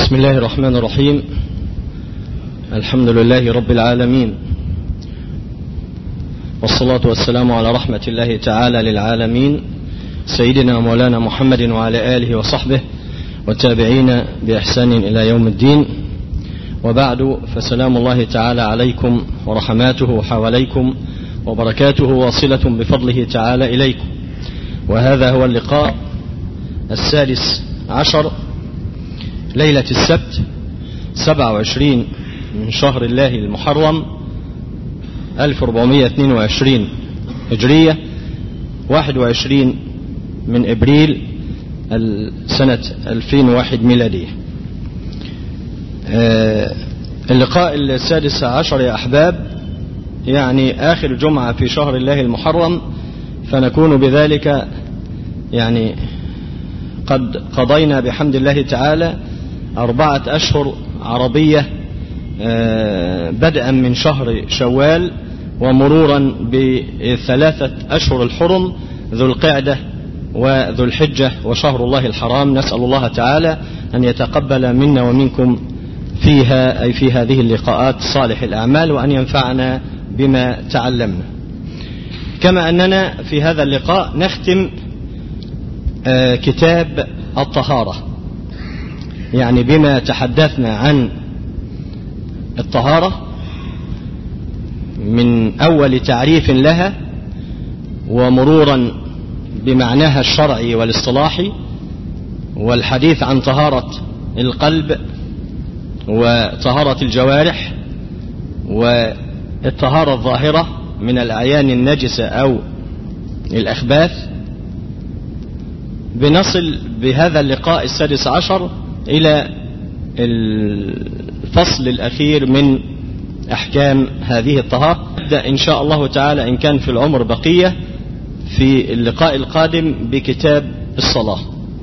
بسم الله الرحمن الرحيم الحمد لله رب العالمين والصلاة والسلام على رحمة الله تعالى للعالمين سيدنا مولانا محمد وعلى آله وصحبه والتابعين بإحسان إلى يوم الدين وبعد فسلام الله تعالى عليكم ورحماته حواليكم وبركاته واصلة بفضله تعالى إليكم وهذا هو اللقاء السادس عشر ليلة السبت 27 من شهر الله المحرم 1422 هجرية 21 من إبريل سنة 2001 ميلادية اللقاء السادس عشر يا أحباب يعني آخر جمعة في شهر الله المحرم فنكون بذلك يعني قد قضينا بحمد الله تعالى أربعة أشهر عربية بدءا من شهر شوال ومرورا بثلاثة أشهر الحرم ذو القعدة وذو الحجة وشهر الله الحرام نسأل الله تعالى أن يتقبل منا ومنكم فيها أي في هذه اللقاءات صالح الأعمال وأن ينفعنا بما تعلمنا كما أننا في هذا اللقاء نختم كتاب الطهارة يعني بما تحدثنا عن الطهارة من أول تعريف لها ومرورا بمعناها الشرعي والاصطلاحي والحديث عن طهارة القلب وطهارة الجوارح والطهارة الظاهرة من الأعيان النجسة أو الأخباث بنصل بهذا اللقاء السادس عشر إلى الفصل الأخير من أحكام هذه الطهارة نبدأ إن شاء الله تعالى إن كان في العمر بقية في اللقاء القادم بكتاب الصلاة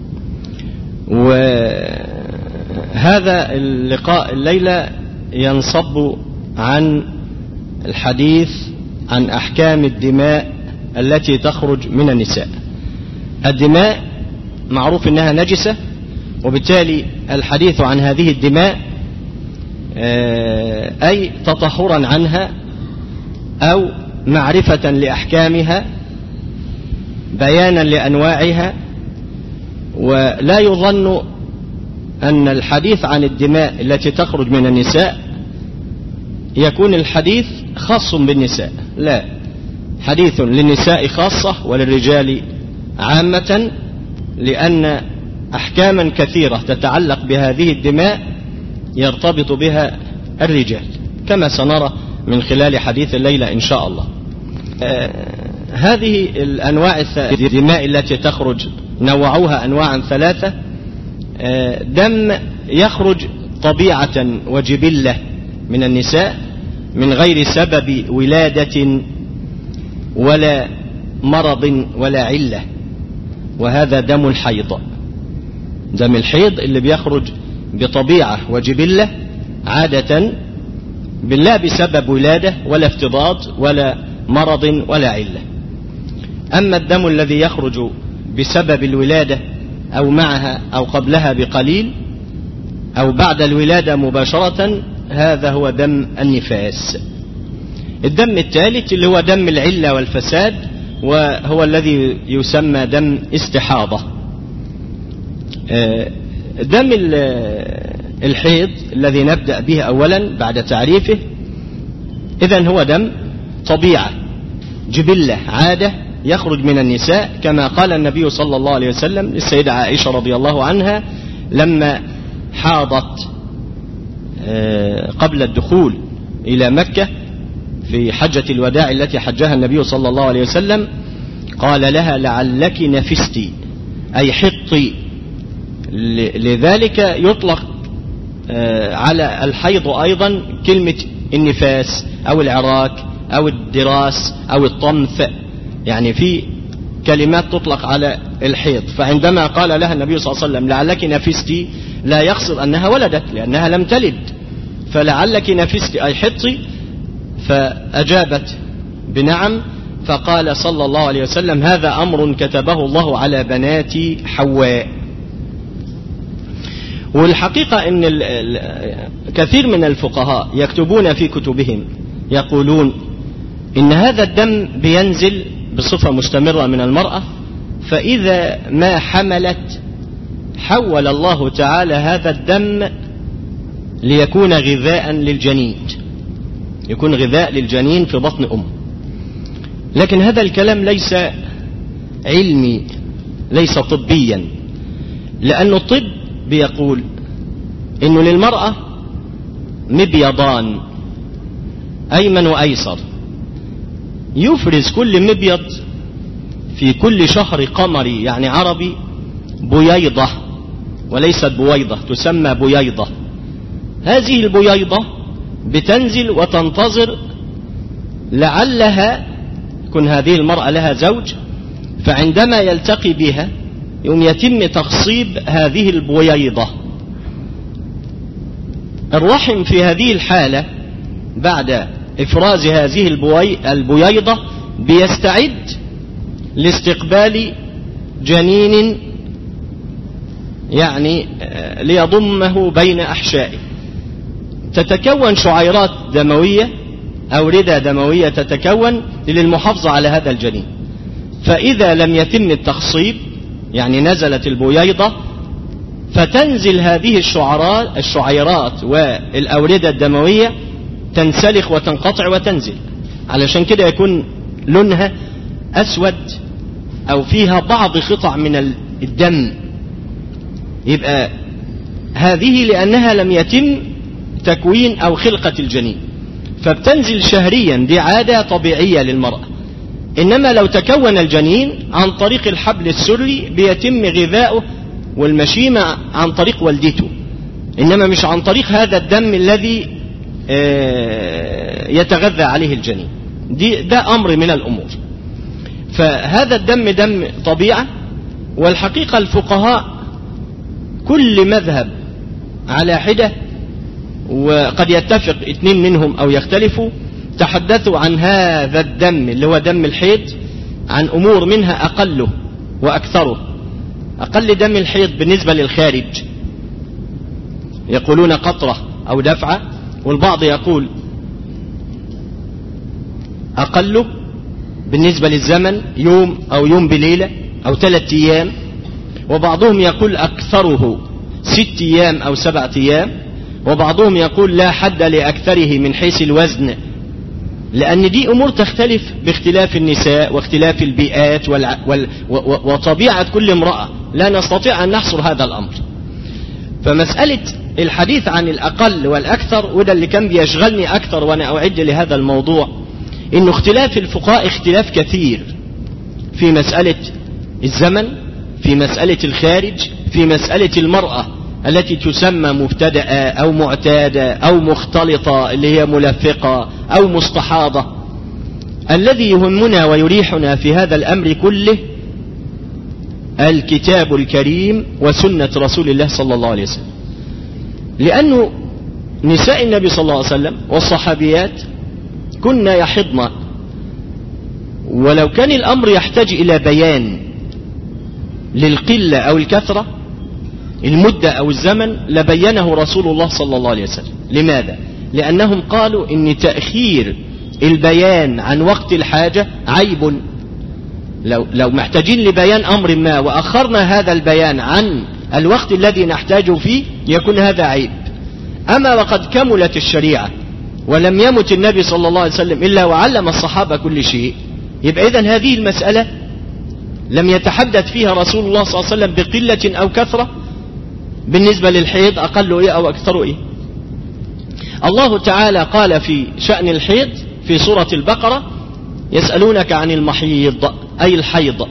وهذا اللقاء الليلة ينصب عن الحديث عن أحكام الدماء التي تخرج من النساء الدماء معروف أنها نجسة وبالتالي الحديث عن هذه الدماء أي تطهرا عنها أو معرفة لأحكامها بيانا لأنواعها ولا يظن أن الحديث عن الدماء التي تخرج من النساء يكون الحديث خاص بالنساء لا حديث للنساء خاصة وللرجال عامة لأن أحكاما كثيرة تتعلق بهذه الدماء يرتبط بها الرجال كما سنرى من خلال حديث الليلة إن شاء الله آه هذه الأنواع الدماء التي تخرج نوعوها أنواعا ثلاثة آه دم يخرج طبيعة وجبلة من النساء من غير سبب ولادة ولا مرض ولا علة وهذا دم الحيض دم الحيض اللي بيخرج بطبيعة وجبلة عادة بالله بسبب ولادة ولا افتضاد ولا مرض ولا علة أما الدم الذي يخرج بسبب الولادة أو معها أو قبلها بقليل أو بعد الولادة مباشرة هذا هو دم النفاس الدم الثالث اللي هو دم العلة والفساد وهو الذي يسمى دم استحاضة دم الحيض الذي نبدأ به أولا بعد تعريفه إذا هو دم طبيعة جبلة عادة يخرج من النساء كما قال النبي صلى الله عليه وسلم للسيدة عائشة رضي الله عنها لما حاضت قبل الدخول إلى مكة في حجة الوداع التي حجها النبي صلى الله عليه وسلم قال لها لعلك نفستي أي حطي لذلك يطلق على الحيض أيضا كلمة النفاس أو العراك أو الدراس أو الطمث يعني في كلمات تطلق على الحيض فعندما قال لها النبي صلى الله عليه وسلم لعلك نفستي لا يقصد أنها ولدت لأنها لم تلد فلعلك نفستي أي حطي فأجابت بنعم فقال صلى الله عليه وسلم هذا أمر كتبه الله على بنات حواء والحقيقة أن كثير من الفقهاء يكتبون في كتبهم يقولون إن هذا الدم بينزل بصفة مستمرة من المرأة فإذا ما حملت حول الله تعالى هذا الدم ليكون غذاء للجنين يكون غذاء للجنين في بطن أم لكن هذا الكلام ليس علمي ليس طبيا لأن الطب بيقول إنه للمرأة مبيضان أيمن وأيسر يفرز كل مبيض في كل شهر قمري يعني عربي بييضة وليست بويضة تسمى بييضة هذه البييضة بتنزل وتنتظر لعلها يكون هذه المرأة لها زوج فعندما يلتقي بها يوم يتم تخصيب هذه البويضة الرحم في هذه الحالة بعد إفراز هذه البوي البييضة بيستعد لاستقبال جنين يعني ليضمه بين أحشائه تتكون شعيرات دموية أوردة دموية تتكون للمحافظة على هذا الجنين فإذا لم يتم التخصيب يعني نزلت البويضة فتنزل هذه الشعرات الشعيرات والأوردة الدموية تنسلخ وتنقطع وتنزل علشان كده يكون لونها أسود أو فيها بعض قطع من الدم يبقى هذه لأنها لم يتم تكوين أو خلقة الجنين فبتنزل شهريا دي عادة طبيعية للمرأة إنما لو تكون الجنين عن طريق الحبل السري بيتم غذاؤه والمشيمة عن طريق والدته إنما مش عن طريق هذا الدم الذي يتغذى عليه الجنين دي ده أمر من الأمور فهذا الدم دم طبيعة والحقيقة الفقهاء كل مذهب على حدة وقد يتفق اثنين منهم أو يختلفوا تحدثوا عن هذا الدم اللي هو دم الحيض عن أمور منها أقله وأكثره أقل دم الحيض بالنسبة للخارج يقولون قطرة أو دفعة والبعض يقول أقله بالنسبة للزمن يوم أو يوم بليلة أو ثلاثة أيام وبعضهم يقول أكثره ست أيام أو سبعة أيام وبعضهم يقول لا حد لأكثره من حيث الوزن لأن دي أمور تختلف باختلاف النساء واختلاف البيئات وال... وال... وطبيعة كل امرأة لا نستطيع أن نحصر هذا الأمر فمسألة الحديث عن الأقل والأكثر وده اللي كان بيشغلني أكثر وأنا أعد لهذا الموضوع إنه اختلاف الفقهاء اختلاف كثير في مسألة الزمن في مسألة الخارج في مسألة المرأة التي تسمى مبتدأة أو معتادة أو مختلطة اللي هي ملفقة أو مستحاضة الذي يهمنا ويريحنا في هذا الأمر كله الكتاب الكريم وسنة رسول الله صلى الله عليه وسلم لأنه نساء النبي صلى الله عليه وسلم والصحابيات كنا يحضن ولو كان الأمر يحتاج إلى بيان للقلة أو الكثرة المدة أو الزمن لبينه رسول الله صلى الله عليه وسلم لماذا؟ لأنهم قالوا إن تأخير البيان عن وقت الحاجة عيب لو, لو محتاجين لبيان أمر ما وأخرنا هذا البيان عن الوقت الذي نحتاج فيه يكون هذا عيب أما وقد كملت الشريعة ولم يمت النبي صلى الله عليه وسلم إلا وعلم الصحابة كل شيء يبقى إذن هذه المسألة لم يتحدث فيها رسول الله صلى الله عليه وسلم بقلة أو كثرة بالنسبة للحيض أقل إيه أو أكثر إيه الله تعالى قال في شأن الحيض في سورة البقرة يسألونك عن المحيض أي الحيض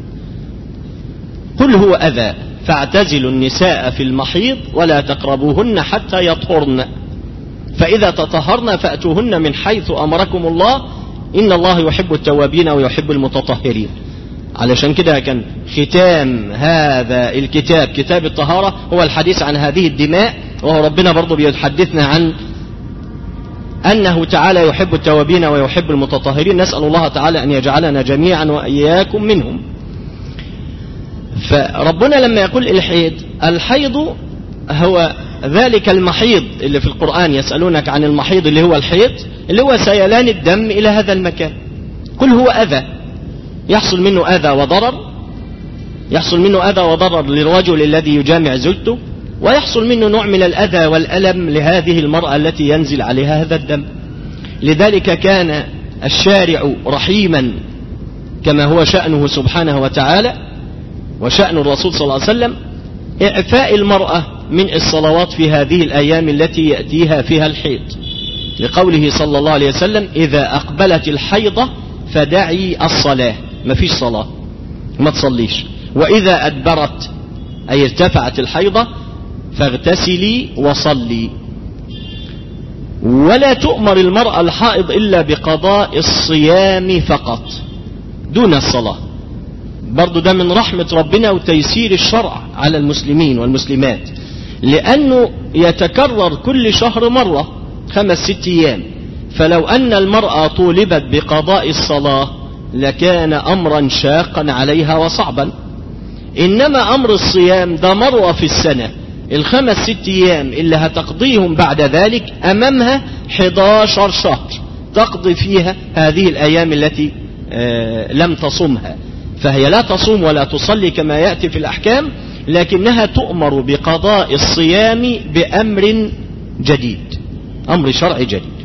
قل هو أذى فاعتزلوا النساء في المحيض ولا تقربوهن حتى يطهرن فإذا تطهرن فأتوهن من حيث أمركم الله إن الله يحب التوابين ويحب المتطهرين علشان كده كان ختام هذا الكتاب كتاب الطهارة هو الحديث عن هذه الدماء وهو ربنا برضو بيتحدثنا عن أنه تعالى يحب التوابين ويحب المتطهرين نسأل الله تعالى أن يجعلنا جميعا وإياكم منهم فربنا لما يقول الحيض الحيض هو ذلك المحيض اللي في القرآن يسألونك عن المحيض اللي هو الحيض اللي هو سيلان الدم إلى هذا المكان كل هو أذى يحصل منه أذى وضرر يحصل منه أذى وضرر للرجل الذي يجامع زوجته ويحصل منه نوع من الأذى والألم لهذه المرأة التي ينزل عليها هذا الدم لذلك كان الشارع رحيما كما هو شأنه سبحانه وتعالى وشأن الرسول صلى الله عليه وسلم إعفاء المرأة من الصلوات في هذه الأيام التي يأتيها فيها الحيض لقوله صلى الله عليه وسلم إذا أقبلت الحيضة فدعي الصلاة ما فيش صلاة ما تصليش وإذا أدبرت أي ارتفعت الحيضة فاغتسلي وصلي ولا تؤمر المرأة الحائض إلا بقضاء الصيام فقط دون الصلاة برضو ده من رحمة ربنا وتيسير الشرع على المسلمين والمسلمات لأنه يتكرر كل شهر مرة خمس ست أيام فلو أن المرأة طولبت بقضاء الصلاة لكان أمرا شاقا عليها وصعبا إنما أمر الصيام ده مرة في السنة الخمس ست أيام اللي هتقضيهم بعد ذلك أمامها 11 شهر تقضي فيها هذه الأيام التي آه لم تصمها فهي لا تصوم ولا تصلي كما يأتي في الأحكام لكنها تؤمر بقضاء الصيام بأمر جديد أمر شرعي جديد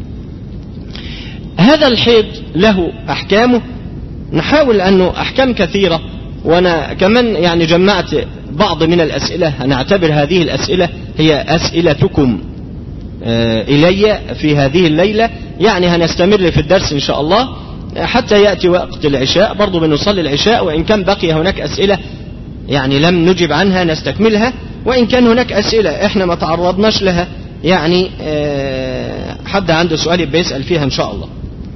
هذا الحيض له أحكامه نحاول أنه أحكام كثيرة وأنا كمان يعني جمعت بعض من الأسئلة هنعتبر هذه الأسئلة هي أسئلتكم إلي في هذه الليلة يعني هنستمر في الدرس إن شاء الله حتى يأتي وقت العشاء برضو بنصلي العشاء وإن كان بقي هناك أسئلة يعني لم نجب عنها نستكملها وإن كان هناك أسئلة إحنا ما تعرضناش لها يعني حد عنده سؤال يبقى يسأل فيها إن شاء الله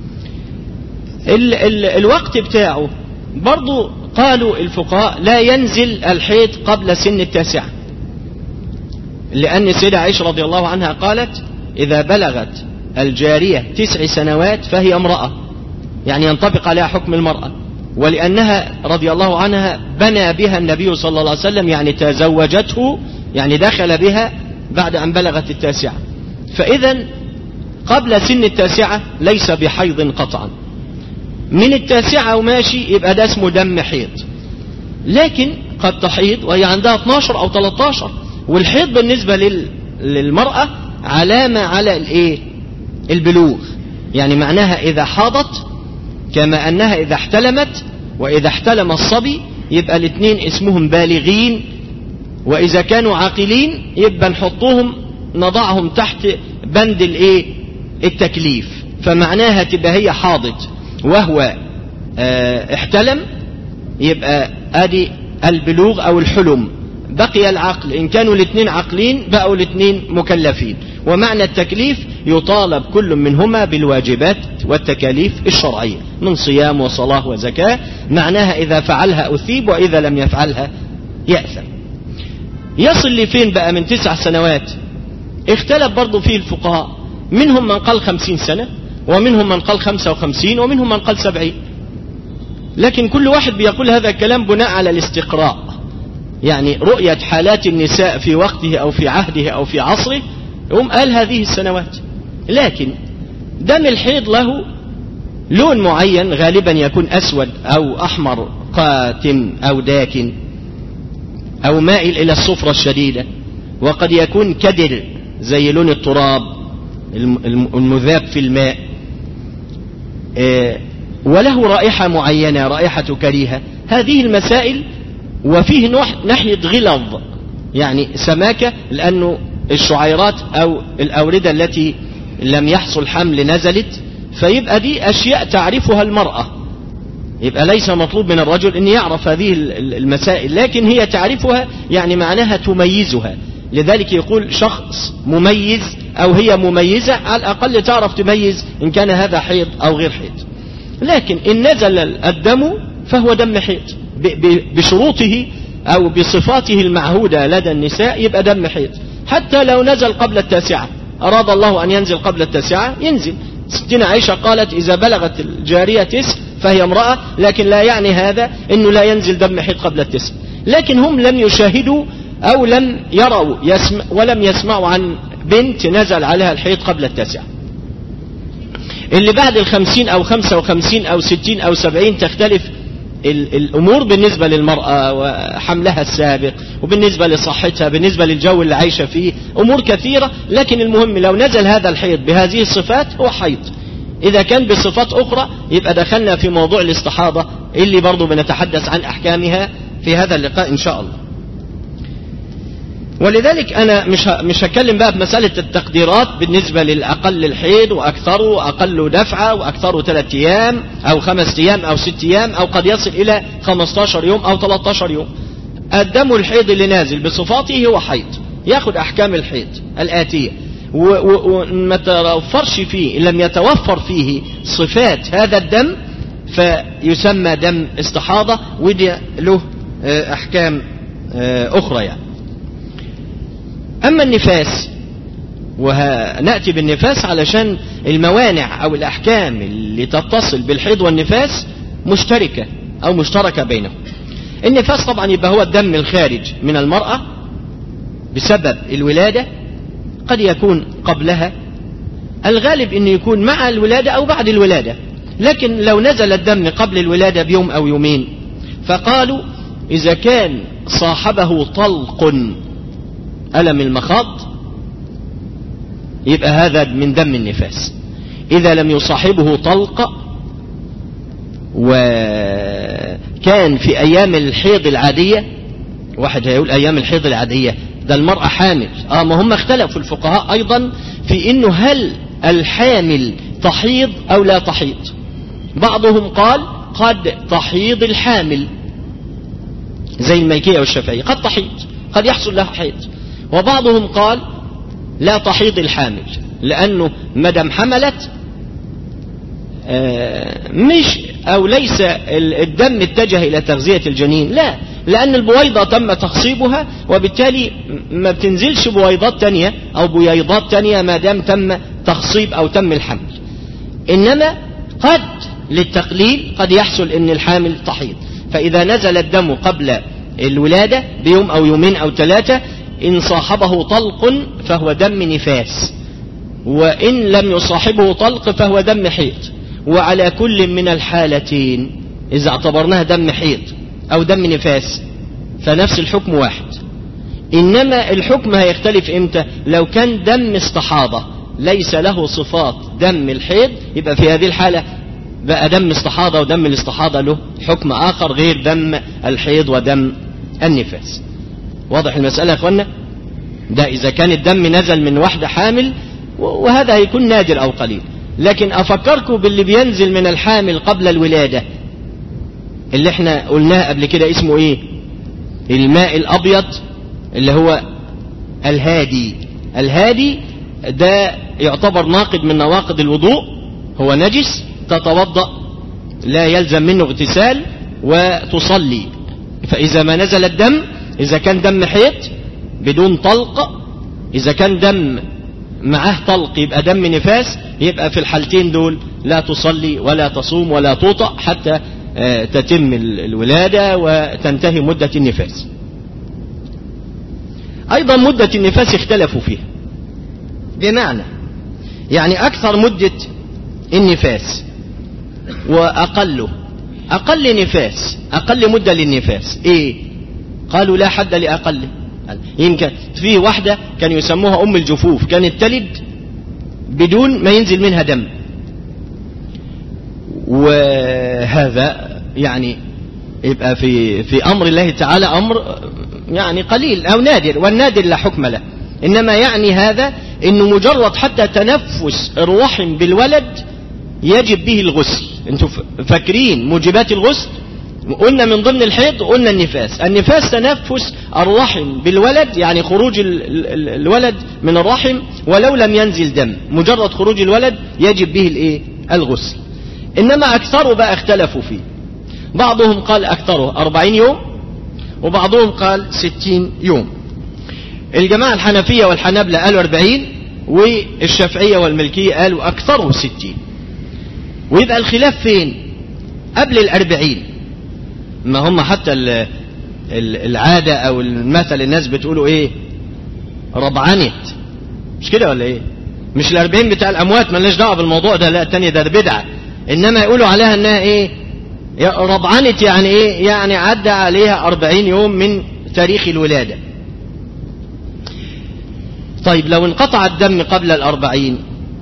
ال ال الوقت بتاعه برضو قالوا الفقهاء لا ينزل الحيض قبل سن التاسعة لأن سيدة عائشة رضي الله عنها قالت إذا بلغت الجارية تسع سنوات فهي امرأة يعني ينطبق عليها حكم المرأة ولأنها رضي الله عنها بنى بها النبي صلى الله عليه وسلم يعني تزوجته يعني دخل بها بعد أن بلغت التاسعة فإذا قبل سن التاسعة ليس بحيض قطعا من التاسعة وماشي يبقى ده اسمه دم حيض لكن قد تحيض وهي عندها 12 أو 13 والحيض بالنسبة لل... للمرأة علامة على الايه البلوغ يعني معناها إذا حاضت كما أنها إذا احتلمت وإذا احتلم الصبي يبقى الاثنين اسمهم بالغين وإذا كانوا عاقلين يبقى نحطهم نضعهم تحت بند الايه التكليف فمعناها تبقى هي حاضت وهو اه احتلم يبقى ادي البلوغ او الحلم بقي العقل ان كانوا الاثنين عاقلين بقوا الاثنين مكلفين ومعنى التكليف يطالب كل منهما بالواجبات والتكاليف الشرعية من صيام وصلاة وزكاة معناها إذا فعلها أثيب وإذا لم يفعلها يأثم يصل لفين بقى من تسع سنوات اختلف برضو فيه الفقهاء منهم من قال خمسين سنة ومنهم من قال خمسة وخمسين ومنهم من قال سبعين لكن كل واحد بيقول هذا الكلام بناء على الاستقراء يعني رؤية حالات النساء في وقته أو في عهده أو في عصره يقوم قال هذه السنوات لكن دم الحيض له لون معين غالبا يكون أسود أو أحمر قاتم أو داكن أو مائل إلى الصفرة الشديدة وقد يكون كدر زي لون التراب المذاب في الماء وله رائحة معينة رائحة كريهة هذه المسائل وفيه ناحية غلظ يعني سماكة لأنه الشعيرات أو الأوردة التي لم يحصل حمل نزلت فيبقى دي أشياء تعرفها المرأة يبقى ليس مطلوب من الرجل أن يعرف هذه المسائل لكن هي تعرفها يعني معناها تميزها لذلك يقول شخص مميز أو هي مميزة على الأقل تعرف تميز إن كان هذا حيض أو غير حيض لكن إن نزل الدم فهو دم حيض بشروطه أو بصفاته المعهودة لدى النساء يبقى دم حيض حتى لو نزل قبل التاسعة أراد الله أن ينزل قبل التاسعة ينزل ستنا عائشة قالت إذا بلغت الجارية تسع فهي امرأة لكن لا يعني هذا أنه لا ينزل دم حيض قبل التسع لكن هم لم يشاهدوا أو لم يروا يسمع ولم يسمعوا عن بنت نزل عليها الحيض قبل التاسعة اللي بعد الخمسين أو خمسة وخمسين أو ستين أو سبعين تختلف الأمور بالنسبة للمرأة وحملها السابق وبالنسبة لصحتها بالنسبة للجو اللي عايشة فيه أمور كثيرة لكن المهم لو نزل هذا الحيض بهذه الصفات هو حيض إذا كان بصفات أخرى يبقى دخلنا في موضوع الاستحاضة اللي برضو بنتحدث عن أحكامها في هذا اللقاء إن شاء الله ولذلك أنا مش مش هتكلم بقى بمسألة التقديرات بالنسبة للأقل الحيض وأكثره وأقل دفعة وأكثره ثلاثة أيام أو خمس أيام أو ست أيام أو قد يصل إلى 15 يوم أو 13 يوم الدم الحيض اللي نازل بصفاته هو حيض ياخد أحكام الحيض الآتية وما توفرش فيه لم يتوفر فيه صفات هذا الدم فيسمى دم استحاضة ودي له أحكام أخرى يعني أما النفاس وهنأتي بالنفاس علشان الموانع أو الأحكام اللي تتصل بالحيض والنفاس مشتركة أو مشتركة بينهم النفاس طبعا يبقى هو الدم الخارج من المرأة بسبب الولادة قد يكون قبلها الغالب انه يكون مع الولادة او بعد الولادة لكن لو نزل الدم قبل الولادة بيوم او يومين فقالوا اذا كان صاحبه طلق ألم المخاض يبقى هذا من دم النفاس إذا لم يصاحبه طلق وكان في أيام الحيض العادية واحد هيقول أيام الحيض العادية ده المرأة حامل آه ما هم اختلفوا الفقهاء أيضا في إنه هل الحامل تحيض أو لا تحيض بعضهم قال قد تحيض الحامل زي المالكية والشافعية قد تحيض قد يحصل لها حيض وبعضهم قال لا تحيض الحامل لأنه مدام حملت مش أو ليس الدم اتجه إلى تغذية الجنين لا لأن البويضة تم تخصيبها وبالتالي ما بتنزلش بويضات تانية أو بييضات تانية ما دام تم تخصيب أو تم الحمل إنما قد للتقليل قد يحصل أن الحامل تحيض فإذا نزل الدم قبل الولادة بيوم أو يومين أو ثلاثة إن صاحبه طلق فهو دم نفاس وإن لم يصاحبه طلق فهو دم حيض وعلى كل من الحالتين إذا اعتبرناها دم حيض أو دم نفاس فنفس الحكم واحد إنما الحكم هيختلف إمتى لو كان دم استحاضة ليس له صفات دم الحيض يبقى في هذه الحالة بقى دم استحاضة ودم الاستحاضة له حكم آخر غير دم الحيض ودم النفاس واضح المسألة يا أخوانا ده إذا كان الدم نزل من واحدة حامل وهذا هيكون نادر أو قليل لكن أفكركم باللي بينزل من الحامل قبل الولادة اللي احنا قلناه قبل كده اسمه ايه الماء الأبيض اللي هو الهادي الهادي ده يعتبر ناقد من نواقض الوضوء هو نجس تتوضأ لا يلزم منه اغتسال وتصلي فإذا ما نزل الدم إذا كان دم حيض بدون طلق إذا كان دم معاه طلق يبقى دم نفاس يبقى في الحالتين دول لا تصلي ولا تصوم ولا توطأ حتى تتم الولادة وتنتهي مدة النفاس أيضا مدة النفاس اختلفوا فيها بمعنى يعني أكثر مدة النفاس وأقله أقل نفاس أقل مدة للنفاس إيه قالوا لا حد لأقله يمكن في واحدة كانوا يسموها أم الجفوف كانت تلد بدون ما ينزل منها دم وهذا يعني يبقى في في أمر الله تعالى أمر يعني قليل أو نادر والنادر لا حكم له إنما يعني هذا إنه مجرد حتى تنفس الرحم بالولد يجب به الغسل انتوا فاكرين موجبات الغسل قلنا من ضمن الحيض قلنا النفاس النفاس تنفس الرحم بالولد يعني خروج الولد من الرحم ولو لم ينزل دم مجرد خروج الولد يجب به الايه الغسل انما اكثره بقى اختلفوا فيه بعضهم قال اكثره أربعين يوم وبعضهم قال ستين يوم الجماعة الحنفية والحنابلة قالوا أربعين والشافعية والملكية قالوا أكثره ستين ويبقى الخلاف فين قبل الأربعين ما هم حتى العادة او المثل الناس بتقولوا ايه ربعنت مش كده ولا ايه مش الاربعين بتاع الاموات ملناش دعوه بالموضوع ده لا التانية ده بدعة انما يقولوا عليها انها ايه ربعنت يعني ايه يعني عدى عليها أربعين يوم من تاريخ الولادة طيب لو انقطع الدم قبل الأربعين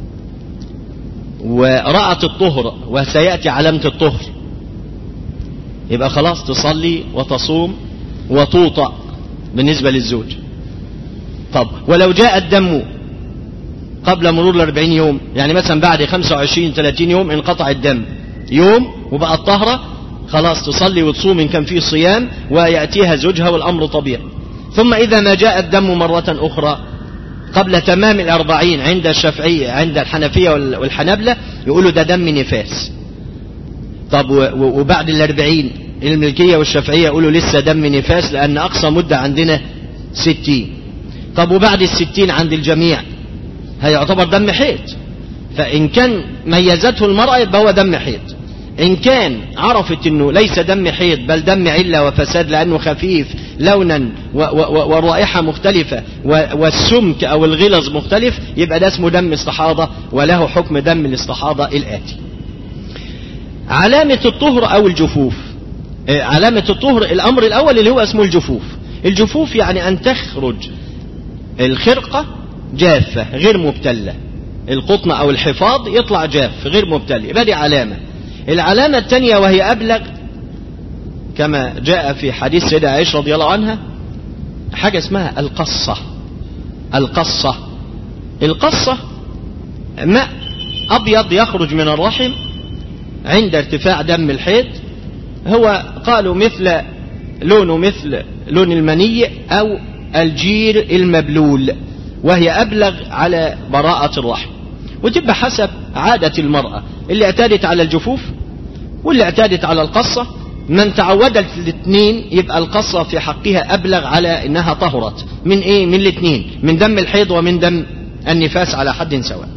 ورأت الطهر وسيأتي علامة الطهر يبقى خلاص تصلي وتصوم وتوطأ بالنسبة للزوج طب ولو جاء الدم قبل مرور الأربعين يوم يعني مثلا بعد خمسة وعشرين ثلاثين يوم انقطع الدم يوم وبقى الطهرة خلاص تصلي وتصوم إن كان فيه صيام ويأتيها زوجها والأمر طبيعي ثم إذا ما جاء الدم مرة أخرى قبل تمام الأربعين عند الشافعية عند الحنفية والحنبلة يقولوا ده دم نفاس طب وبعد الأربعين الملكية والشافعية يقولوا لسه دم نفاس لأن أقصى مدة عندنا ستين طب وبعد الستين عند الجميع هيعتبر دم حيض فإن كان ميزته المرأة يبقى هو دم حيض إن كان عرفت أنه ليس دم حيض بل دم علة وفساد لأنه خفيف لونا والرائحة مختلفة والسمك أو الغلظ مختلف يبقى ده اسمه دم استحاضة وله حكم دم الاستحاضة الآتي علامة الطهر أو الجفوف علامة الطهر الأمر الأول اللي هو اسمه الجفوف الجفوف يعني أن تخرج الخرقة جافة غير مبتلة القطن أو الحفاظ يطلع جاف غير مبتل يبقى دي علامة العلامة الثانية وهي أبلغ كما جاء في حديث سيدة عائشة رضي الله عنها حاجة اسمها القصة القصة القصة ماء أبيض يخرج من الرحم عند ارتفاع دم الحيض هو قالوا مثل لونه مثل لون المني أو الجير المبلول وهي أبلغ على براءة الرحم وتبقى حسب عادة المرأة اللي اعتادت على الجفوف واللي اعتادت على القصة من تعودت الاثنين يبقى القصة في حقها أبلغ على إنها طهرت من إيه من الاثنين من دم الحيض ومن دم النفاس على حد سواء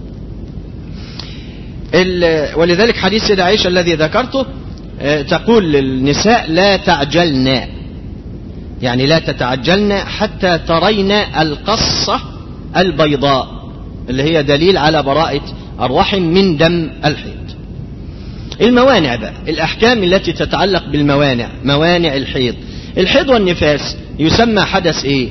ولذلك حديث سيدة عائشة الذي ذكرته تقول للنساء لا تعجلن يعني لا تتعجلن حتى ترين القصة البيضاء اللي هي دليل على براءة الرحم من دم الحيض الموانع بقى الأحكام التي تتعلق بالموانع موانع الحيض الحيض والنفاس يسمى حدث ايه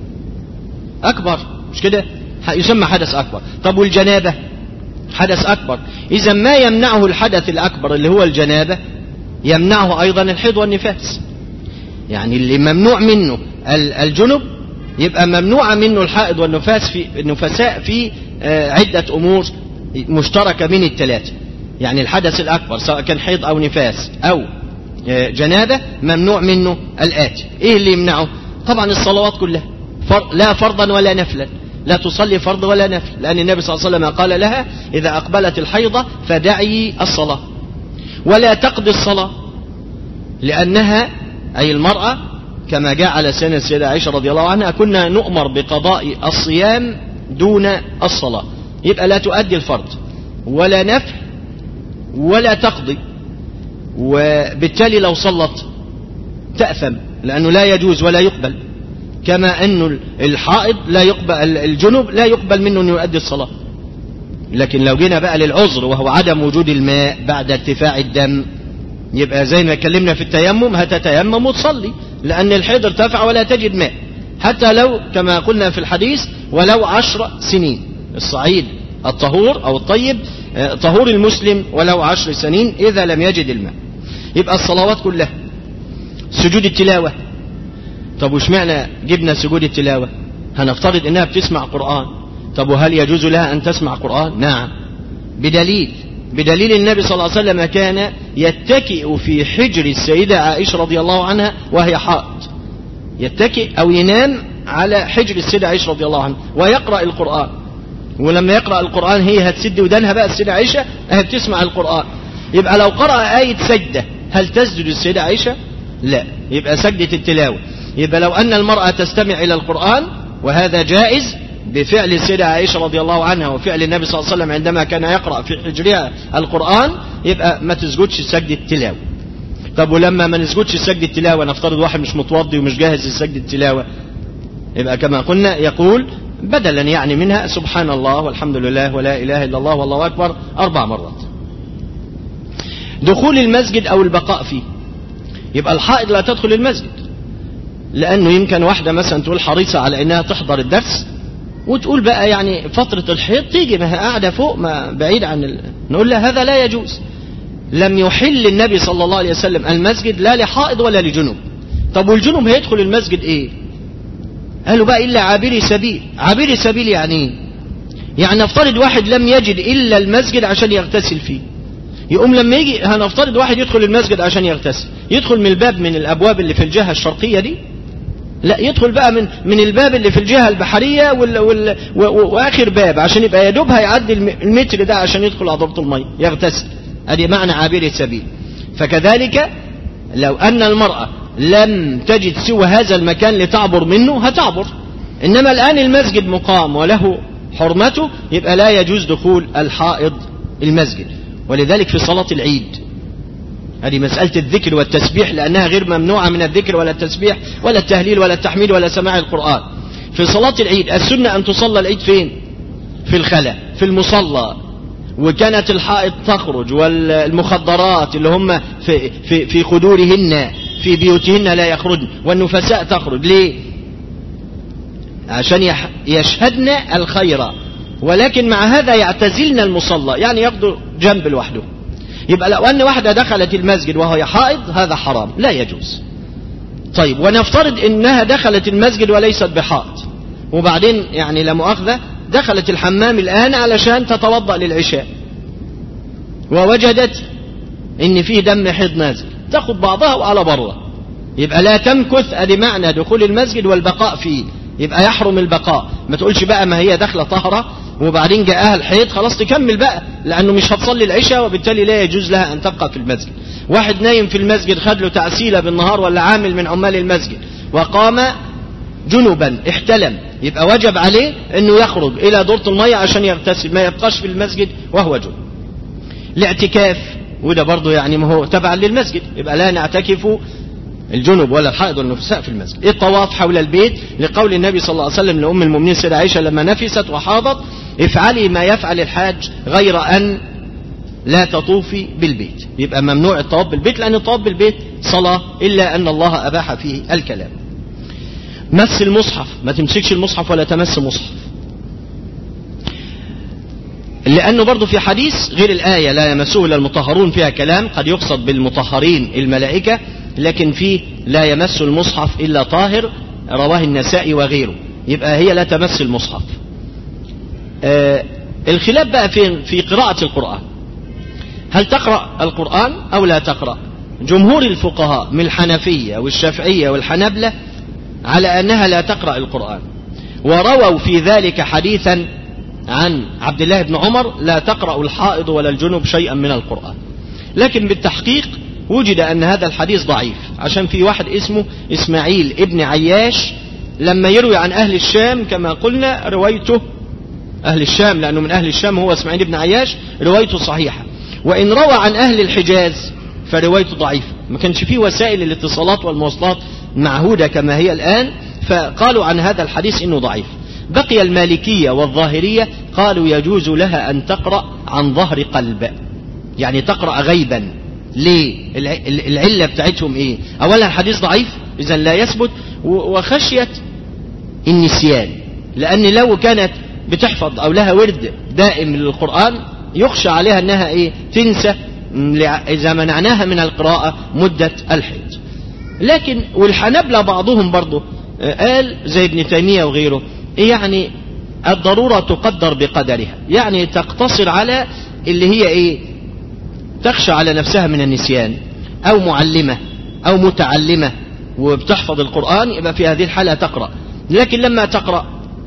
أكبر مش كده يسمى حدث أكبر طب والجنابة حدث أكبر إذا ما يمنعه الحدث الأكبر اللي هو الجنابة يمنعه أيضا الحيض والنفاس يعني اللي ممنوع منه الجنب يبقى ممنوع منه الحائض والنفاس في النفساء في عدة أمور مشتركة من الثلاثة يعني الحدث الأكبر سواء كان حيض أو نفاس أو جنابة ممنوع منه الآتي إيه اللي يمنعه طبعا الصلوات كلها فر... لا فرضا ولا نفلا لا تصلي فرض ولا نفل لأن النبي صلى الله عليه وسلم قال لها إذا أقبلت الحيضة فدعي الصلاة ولا تقضي الصلاة لأنها أي المرأة كما جاء على سنة السيدة عائشة رضي الله عنها كنا نؤمر بقضاء الصيام دون الصلاة يبقى لا تؤدي الفرض ولا نفل ولا تقضي وبالتالي لو صلت تأثم لأنه لا يجوز ولا يقبل كما أن الحائض لا يقبل الجنوب لا يقبل منه أن يؤدي الصلاة لكن لو جينا بقى للعذر وهو عدم وجود الماء بعد ارتفاع الدم يبقى زي ما اتكلمنا في التيمم هتتيمم وتصلي لأن الحيض ارتفع ولا تجد ماء حتى لو كما قلنا في الحديث ولو عشر سنين الصعيد الطهور أو الطيب طهور المسلم ولو عشر سنين إذا لم يجد الماء يبقى الصلوات كلها سجود التلاوة طب وش معنى جبنا سجود التلاوة هنفترض انها بتسمع قرآن طب وهل يجوز لها ان تسمع قرآن نعم بدليل بدليل النبي صلى الله عليه وسلم كان يتكئ في حجر السيدة عائشة رضي الله عنها وهي حائض يتكئ أو ينام على حجر السيدة عائشة رضي الله عنها ويقرأ القرآن ولما يقرأ القرآن هي هتسد ودانها بقى السيدة عائشة هي بتسمع القرآن يبقى لو قرأ آية سجدة هل تسجد السيدة عائشة لا يبقى سجدة التلاوة يبقى لو أن المرأة تستمع إلى القرآن وهذا جائز بفعل السيدة عائشة رضي الله عنها وفعل النبي صلى الله عليه وسلم عندما كان يقرأ في حجرها القرآن يبقى ما تسجدش سجدة تلاوة طب ولما ما نسجدش سجد التلاوة نفترض واحد مش متوضي ومش جاهز لسجد التلاوة يبقى كما قلنا يقول بدلا يعني منها سبحان الله والحمد لله ولا إله إلا الله والله أكبر أربع مرات دخول المسجد أو البقاء فيه يبقى الحائض لا تدخل المسجد لأنه يمكن واحدة مثلا تقول حريصة على أنها تحضر الدرس وتقول بقى يعني فترة الحيض تيجي ما هي قاعدة فوق ما بعيد عن ال... نقول لها هذا لا يجوز لم يحل النبي صلى الله عليه وسلم المسجد لا لحائض ولا لجنوب طب والجنوب هيدخل المسجد ايه قالوا بقى إلا عابري سبيل عابري سبيل يعني ايه يعني نفترض واحد لم يجد إلا المسجد عشان يغتسل فيه يقوم لما يجي هنفترض واحد يدخل المسجد عشان يغتسل يدخل من الباب من الأبواب اللي في الجهة الشرقية دي لا يدخل بقى من من الباب اللي في الجهه البحريه وال وال واخر باب عشان يبقى يا دوب هيعدي المتر ده عشان يدخل عضبة الميه يغتسل ادي معنى عابر السبيل فكذلك لو ان المراه لم تجد سوى هذا المكان لتعبر منه هتعبر انما الان المسجد مقام وله حرمته يبقى لا يجوز دخول الحائض المسجد ولذلك في صلاه العيد هذه مسألة الذكر والتسبيح لأنها غير ممنوعة من الذكر ولا التسبيح ولا التهليل ولا التحميد ولا سماع القرآن في صلاة العيد السنة أن تصلى العيد فين في الخلاء في المصلى وكانت الحائط تخرج والمخدرات اللي هم في, في, في خدورهن في بيوتهن لا يخرجن والنفساء تخرج ليه عشان يشهدن الخير ولكن مع هذا يعتزلن المصلى يعني ياخدوا جنب لوحده يبقى لو أن واحدة دخلت المسجد وهي حائض هذا حرام لا يجوز طيب ونفترض إنها دخلت المسجد وليست بحائض وبعدين يعني لا مؤاخذة دخلت الحمام الآن علشان تتوضأ للعشاء ووجدت إن فيه دم حيض نازل تاخد بعضها وعلى بره يبقى لا تمكث ادي معنى دخول المسجد والبقاء فيه يبقى يحرم البقاء ما تقولش بقى ما هي داخله طهره وبعدين جاءها الحيض خلاص تكمل بقى لانه مش هتصلي العشاء وبالتالي لا يجوز لها ان تبقى في المسجد واحد نايم في المسجد خد له تعسيله بالنهار ولا عامل من عمال المسجد وقام جنبا احتلم يبقى وجب عليه انه يخرج الى دورة المية عشان يغتسل ما يبقاش في المسجد وهو جنب الاعتكاف وده برضه يعني ما هو تبع للمسجد يبقى لا نعتكف الجنب ولا الحائض والنفساء في المسجد الطواف حول البيت لقول النبي صلى الله عليه وسلم لأم المؤمنين سيدة عائشة لما نفست وحاضت افعلي ما يفعل الحاج غير أن لا تطوفي بالبيت يبقى ممنوع الطواف بالبيت لأن الطواف بالبيت صلاة إلا أن الله أباح فيه الكلام مس المصحف ما تمسكش المصحف ولا تمس مصحف لأنه برضه في حديث غير الآية لا يمسه إلا المطهرون فيها كلام قد يقصد بالمطهرين الملائكة لكن فيه لا يمس المصحف إلا طاهر رواه النسائي وغيره يبقى هي لا تمس المصحف آه الخلاف بقى في, في قراءة القرآن هل تقرأ القرآن أو لا تقرأ جمهور الفقهاء من الحنفية والشافعية والحنبلة على أنها لا تقرأ القرآن ورووا في ذلك حديثا عن عبد الله بن عمر لا تقرأ الحائض ولا الجنب شيئا من القرآن لكن بالتحقيق وجد أن هذا الحديث ضعيف عشان في واحد اسمه إسماعيل ابن عياش لما يروي عن أهل الشام كما قلنا روايته أهل الشام لأنه من أهل الشام هو إسماعيل ابن عياش روايته صحيحة وإن روى عن أهل الحجاز فروايته ضعيفة ما كانش فيه وسائل الاتصالات والمواصلات معهودة كما هي الآن فقالوا عن هذا الحديث إنه ضعيف بقي المالكية والظاهرية قالوا يجوز لها أن تقرأ عن ظهر قلب يعني تقرأ غيبا ليه العلة بتاعتهم ايه اولا الحديث ضعيف اذا لا يثبت وخشية النسيان لان لو كانت بتحفظ او لها ورد دائم للقرآن يخشى عليها انها ايه تنسى اذا منعناها من القراءة مدة الحيض لكن والحنبلة بعضهم برضه قال زي ابن تيمية وغيره يعني الضرورة تقدر بقدرها يعني تقتصر على اللي هي ايه تخشى على نفسها من النسيان أو معلمة أو متعلمة وبتحفظ القرآن يبقى في هذه الحالة تقرأ لكن لما تقرأ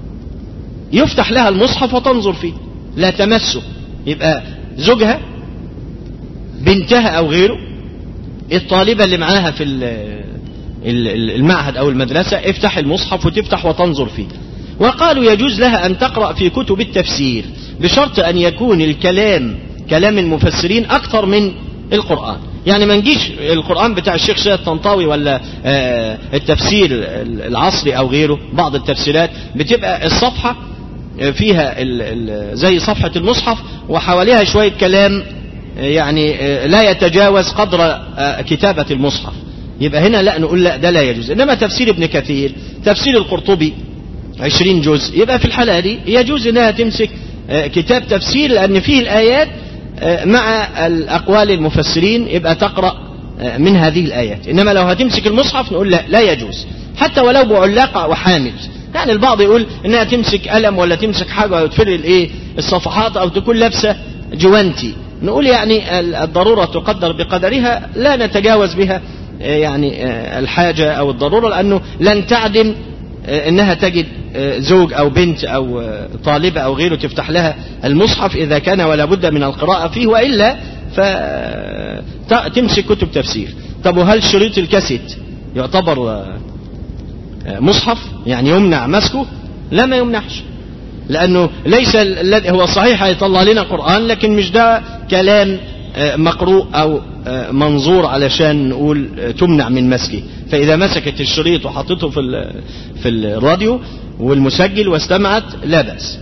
يفتح لها المصحف وتنظر فيه لا تمسه يبقى زوجها بنتها أو غيره الطالبة اللي معاها في المعهد أو المدرسة افتح المصحف وتفتح وتنظر فيه وقالوا يجوز لها أن تقرأ في كتب التفسير بشرط أن يكون الكلام كلام المفسرين أكثر من القرآن يعني ما نجيش القرآن بتاع الشيخ سيد طنطاوي ولا التفسير العصري أو غيره بعض التفسيرات بتبقى الصفحة فيها زي صفحة المصحف وحواليها شوية كلام يعني لا يتجاوز قدر كتابة المصحف يبقى هنا لا نقول لا ده لا يجوز إنما تفسير ابن كثير تفسير القرطبي عشرين جزء يبقى في الحالة دي يجوز انها تمسك كتاب تفسير لأن فيه الآيات مع الأقوال المفسرين يبقى تقرأ من هذه الآيات إنما لو هتمسك المصحف نقول لا لا يجوز حتى ولو بعلاقة وحامل يعني البعض يقول انها تمسك قلم ولا تمسك حاجة وتفر الايه الصفحات او تكون لابسة جوانتي نقول يعني الضرورة تقدر بقدرها لا نتجاوز بها يعني الحاجة او الضرورة لانه لن تعدم انها تجد زوج او بنت او طالبة او غيره تفتح لها المصحف اذا كان ولا بد من القراءة فيه والا فتمسك كتب تفسير طب وهل شريط الكاسيت يعتبر مصحف يعني يمنع مسكه لا ما يمنعش لانه ليس الذي هو صحيح هيطلع لنا قرآن لكن مش ده كلام مقروء او منظور علشان نقول تمنع من مسكه فاذا مسكت الشريط وحطته في في الراديو والمسجل واستمعت لا باس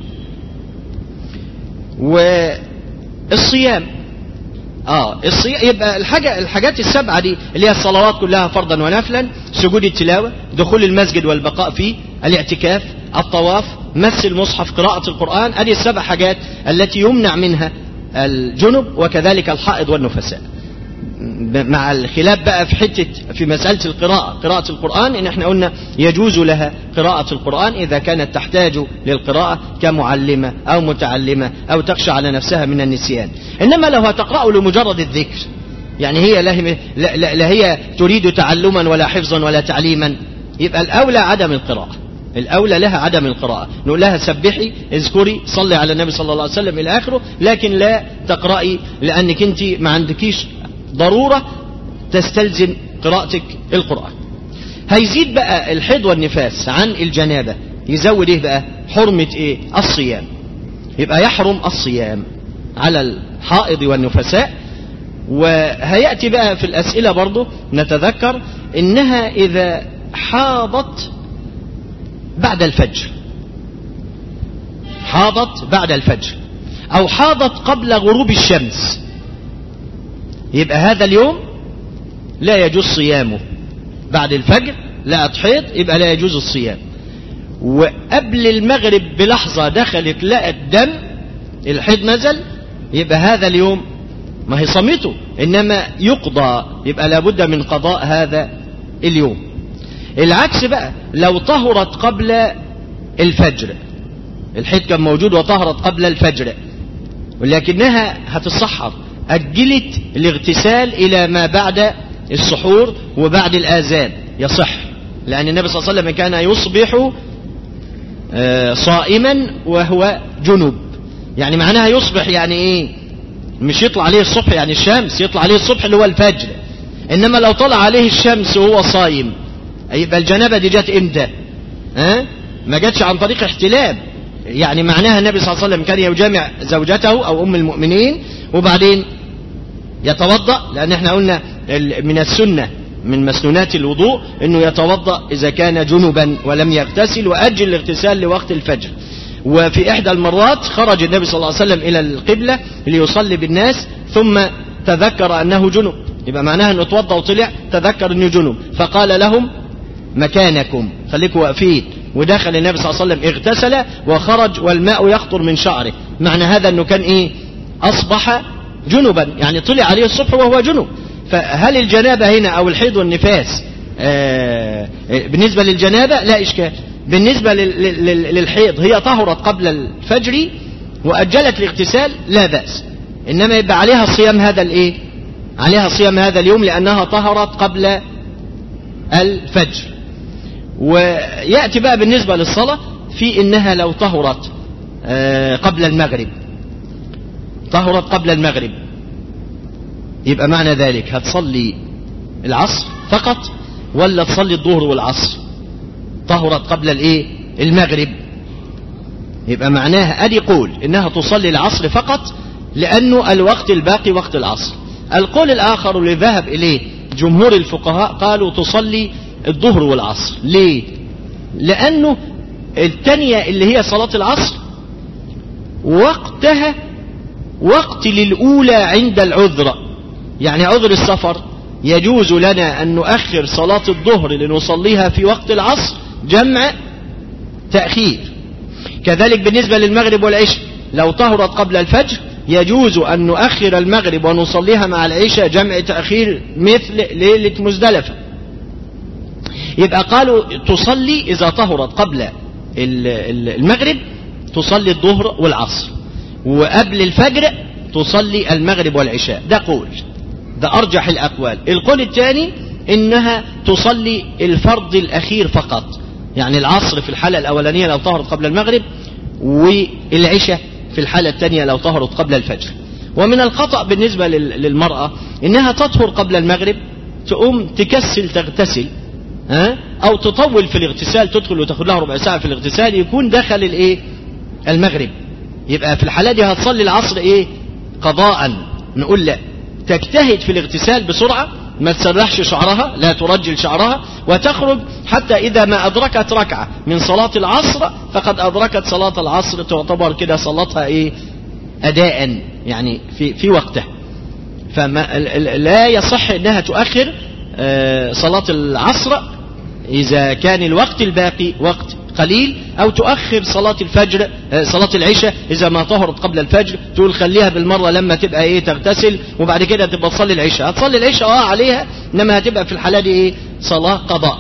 والصيام اه الصيام يبقى الحاجة الحاجات السبعة دي اللي هي الصلوات كلها فرضا ونفلا سجود التلاوة دخول المسجد والبقاء فيه الاعتكاف الطواف مس المصحف قراءة القرآن هذه السبع حاجات التي يمنع منها الجنب وكذلك الحائض والنفساء مع الخلاف بقى في حتة في مسألة القراءة قراءة القرآن إن احنا قلنا يجوز لها قراءة القرآن إذا كانت تحتاج للقراءة كمعلمة أو متعلمة أو تخشى على نفسها من النسيان إنما لو هتقرأ لمجرد الذكر يعني هي لا, لا, لا هي تريد تعلما ولا حفظا ولا تعليما يبقى الأولى عدم القراءة الأولى لها عدم القراءة نقول لها سبحي اذكري صلي على النبي صلى الله عليه وسلم إلى آخره لكن لا تقرأي لأنك أنت ما عندكيش ضرورة تستلزم قراءتك القرآن هيزيد بقى الحيض والنفاس عن الجنابة يزود ايه بقى حرمة ايه الصيام يبقى يحرم الصيام على الحائض والنفساء وهيأتي بقى في الأسئلة برضو نتذكر إنها إذا حاضت بعد الفجر حاضت بعد الفجر أو حاضت قبل غروب الشمس يبقى هذا اليوم لا يجوز صيامه بعد الفجر لا تحيض يبقى لا يجوز الصيام وقبل المغرب بلحظة دخلت لقت دم الحيض نزل يبقى هذا اليوم ما هي صمته إنما يقضى يبقى لابد من قضاء هذا اليوم العكس بقى لو طهرت قبل الفجر الحيض كان موجود وطهرت قبل الفجر ولكنها هتتصحر أجلت الاغتسال إلى ما بعد السحور وبعد الآذان يصح لأن النبي صلى الله عليه وسلم كان يصبح صائما وهو جنب يعني معناها يصبح يعني ايه مش يطلع عليه الصبح يعني الشمس يطلع عليه الصبح اللي هو الفجر انما لو طلع عليه الشمس وهو صايم يبقى الجنابة دي جت امتى ها ما جاتش عن طريق احتلام يعني معناها النبي صلى الله عليه وسلم كان يجامع زوجته او ام المؤمنين وبعدين يتوضأ لان احنا قلنا من السنة من مسنونات الوضوء انه يتوضأ اذا كان جنبا ولم يغتسل واجل الاغتسال لوقت الفجر وفي احدى المرات خرج النبي صلى الله عليه وسلم الى القبلة ليصلي بالناس ثم تذكر انه جنب يبقى معناها انه اتوضأ وطلع تذكر انه جنب فقال لهم مكانكم خليكم واقفين ودخل النبي صلى الله عليه وسلم اغتسل وخرج والماء يخطر من شعره معنى هذا انه كان ايه اصبح جنبا يعني طلع عليه الصبح وهو جنب فهل الجنابة هنا او الحيض والنفاس آه بالنسبة للجنابة لا اشكال بالنسبة للحيض هي طهرت قبل الفجر واجلت الاغتسال لا بأس انما يبقى عليها صيام هذا الايه عليها صيام هذا اليوم لانها طهرت قبل الفجر ويأتي بقى بالنسبة للصلاة في انها لو طهرت آه قبل المغرب طهرت قبل المغرب يبقى معنى ذلك هتصلي العصر فقط ولا تصلي الظهر والعصر طهرت قبل الايه المغرب يبقى معناها ادي قول انها تصلي العصر فقط لانه الوقت الباقي وقت العصر القول الآخر اللي ذهب إليه جمهور الفقهاء قالوا تصلي الظهر والعصر ليه لأنه الثانية اللي هي صلاة العصر وقتها وقت للأولى عند العذر يعني عذر السفر يجوز لنا أن نؤخر صلاة الظهر لنصليها في وقت العصر جمع تأخير كذلك بالنسبة للمغرب والعشاء لو طهرت قبل الفجر يجوز أن نؤخر المغرب ونصليها مع العشاء جمع تأخير مثل ليلة مزدلفة يبقى قالوا تصلي إذا طهرت قبل المغرب تصلي الظهر والعصر وقبل الفجر تصلي المغرب والعشاء ده قول ده أرجح الأقوال القول الثاني إنها تصلي الفرض الأخير فقط يعني العصر في الحالة الأولانية لو طهرت قبل المغرب والعشاء في الحالة الثانية لو طهرت قبل الفجر ومن الخطأ بالنسبة للمرأة إنها تطهر قبل المغرب تقوم تكسل تغتسل ها أو تطول في الاغتسال تدخل وتاخد لها ربع ساعة في الاغتسال يكون دخل الإيه المغرب يبقى في الحالة دي هتصلي العصر إيه قضاء نقول لا تجتهد في الاغتسال بسرعة ما تسرحش شعرها لا ترجل شعرها وتخرج حتى إذا ما أدركت ركعة من صلاة العصر فقد أدركت صلاة العصر تعتبر كده صلاتها إيه أداء يعني في, في وقته فما لا يصح أنها تؤخر صلاة العصر إذا كان الوقت الباقي وقت قليل أو تؤخر صلاة الفجر صلاة العشاء إذا ما طهرت قبل الفجر تقول خليها بالمرة لما تبقى إيه تغتسل وبعد كده تبقى تصلي العشاء هتصلي العشاء آه عليها إنما هتبقى في الحالة دي إيه صلاة قضاء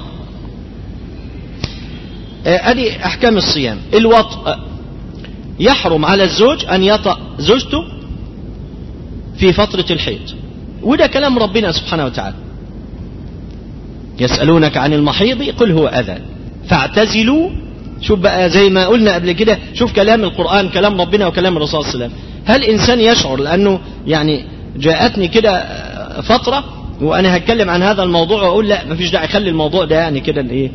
أدي أحكام الصيام الوطء يحرم على الزوج أن يطأ زوجته في فترة الحيض وده كلام ربنا سبحانه وتعالى يسألونك عن المحيض قل هو أذى فاعتزلوا شوف بقى زي ما قلنا قبل كده شوف كلام القرآن كلام ربنا وكلام الرسول صلى الله عليه وسلم هل إنسان يشعر لأنه يعني جاءتني كده فترة وأنا هتكلم عن هذا الموضوع وأقول لا مفيش داعي خلي الموضوع ده يعني كده الإيه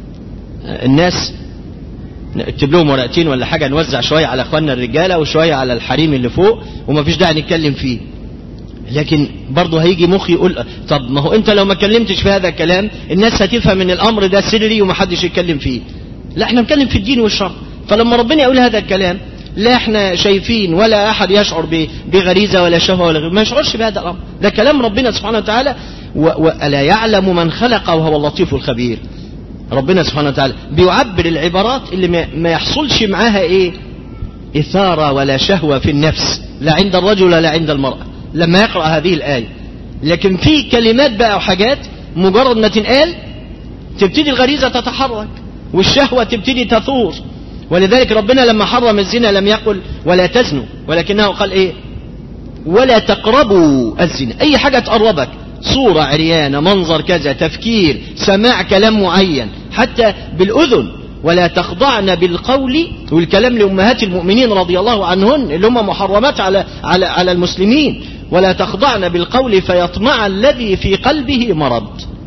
الناس نكتب لهم ورقتين ولا حاجة نوزع شوية على اخواننا الرجالة وشوية على الحريم اللي فوق ومفيش داعي نتكلم فيه لكن برضه هيجي مخي يقول طب ما هو انت لو ما اتكلمتش في هذا الكلام الناس هتفهم ان الامر ده سري ومحدش يتكلم فيه لا احنا بنتكلم في الدين والشرع فلما ربنا يقول هذا الكلام لا احنا شايفين ولا احد يشعر بغريزه ولا شهوه ولا غيره ما يشعرش بهذا الامر ده كلام ربنا سبحانه وتعالى ولا يعلم من خلق وهو اللطيف الخبير ربنا سبحانه وتعالى بيعبر العبارات اللي ما يحصلش معاها ايه اثاره ولا شهوه في النفس لا عند الرجل ولا عند المراه لما يقرأ هذه الآية لكن في كلمات بقى وحاجات مجرد ما تنقال تبتدي الغريزة تتحرك والشهوة تبتدي تثور ولذلك ربنا لما حرم الزنا لم يقل ولا تزنوا ولكنه قال ايه ولا تقربوا الزنا اي حاجة تقربك صورة عريانة منظر كذا تفكير سماع كلام معين حتى بالأذن ولا تخضعن بالقول والكلام لأمهات المؤمنين رضي الله عنهن اللي هم محرمات على على على المسلمين ولا تخضعن بالقول فيطمع الذي في قلبه مرض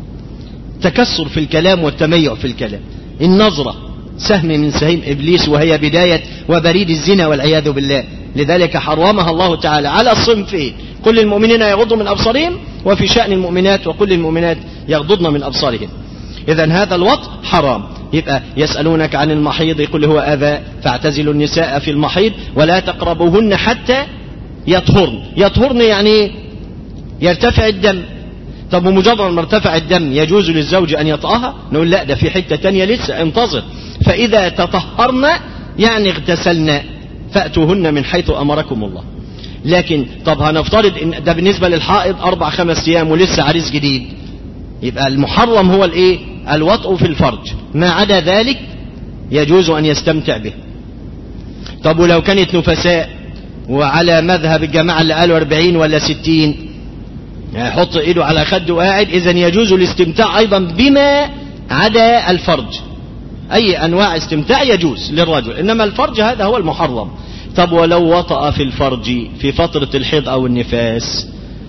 تكسر في الكلام والتميع في الكلام النظرة سهم من سهيم إبليس وهي بداية وبريد الزنا والعياذ بالله لذلك حرمها الله تعالى على الصنفين كل المؤمنين يغضوا من أبصارهم وفي شأن المؤمنات وكل المؤمنات يغضضن من أبصارهن إذا هذا الوطء حرام يبقى يسألونك عن المحيض قل هو أذى فاعتزلوا النساء في المحيض ولا تقربوهن حتى يطهرن يطهرن يعني يرتفع الدم طب ومجرد ما ارتفع الدم يجوز للزوج أن يطأها نقول لا ده في حتة تانية لسه انتظر فإذا تطهرن يعني اغتسلن فأتوهن من حيث أمركم الله لكن طب هنفترض ان ده بالنسبة للحائض أربع خمس أيام ولسه عريس جديد يبقى المحرم هو الايه الوطء في الفرج ما عدا ذلك يجوز أن يستمتع به طب ولو كانت نفساء وعلى مذهب الجماعة اللي قالوا 40 ولا 60 يحط ايده على خده وقاعد اذا يجوز الاستمتاع ايضا بما عدا الفرج اي انواع استمتاع يجوز للرجل انما الفرج هذا هو المحرم طب ولو وطأ في الفرج في فترة الحيض او النفاس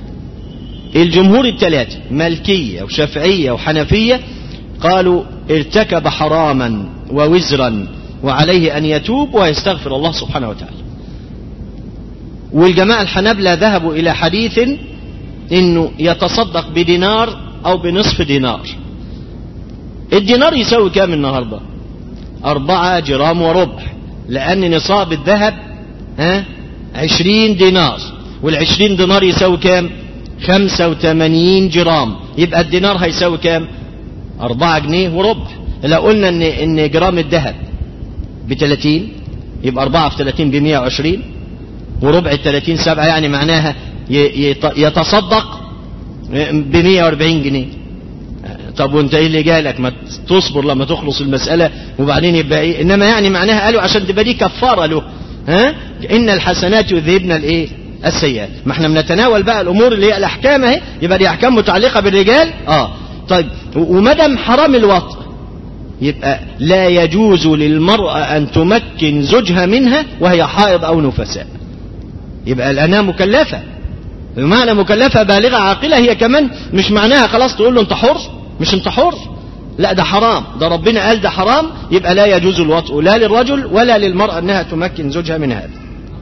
الجمهور الثلاثة مالكية وشافعية وحنفية قالوا ارتكب حراما ووزرا وعليه أن يتوب ويستغفر الله سبحانه وتعالى والجماعة الحنابلة ذهبوا إلى حديث انه يتصدق بدينار او بنصف دينار الدينار يساوي كام النهاردة أربعة جرام وربع لأن نصاب الذهب ها عشرين دينار والعشرين دينار يساوي كام خمسة وثمانين جرام يبقى الدينار هيساوي كام أربعة جنيه وربع لو قلنا إن, إن جرام الذهب بتلاتين يبقى أربعة في تلاتين بمية وعشرين وربع التلاتين سبعة يعني معناها يتصدق بمية واربعين جنيه طب وانت ايه اللي جالك ما تصبر لما تخلص المسألة وبعدين يبقى ايه انما يعني معناها قالوا عشان تبقى دي كفارة له ها ان الحسنات يذهبن الايه السيئات ما احنا بنتناول بقى الامور اللي هي الاحكام اهي يبقى دي احكام متعلقة بالرجال اه طيب ومدام حرام الوطء يبقى لا يجوز للمرأة ان تمكن زوجها منها وهي حائض او نفساء يبقى لانها مكلفة بمعنى مكلفة بالغة عاقلة هي كمان مش معناها خلاص تقول له انت حر مش انت حر لا ده حرام ده ربنا قال ده حرام يبقى لا يجوز الوطء لا للرجل ولا للمرأة انها تمكن زوجها من هذا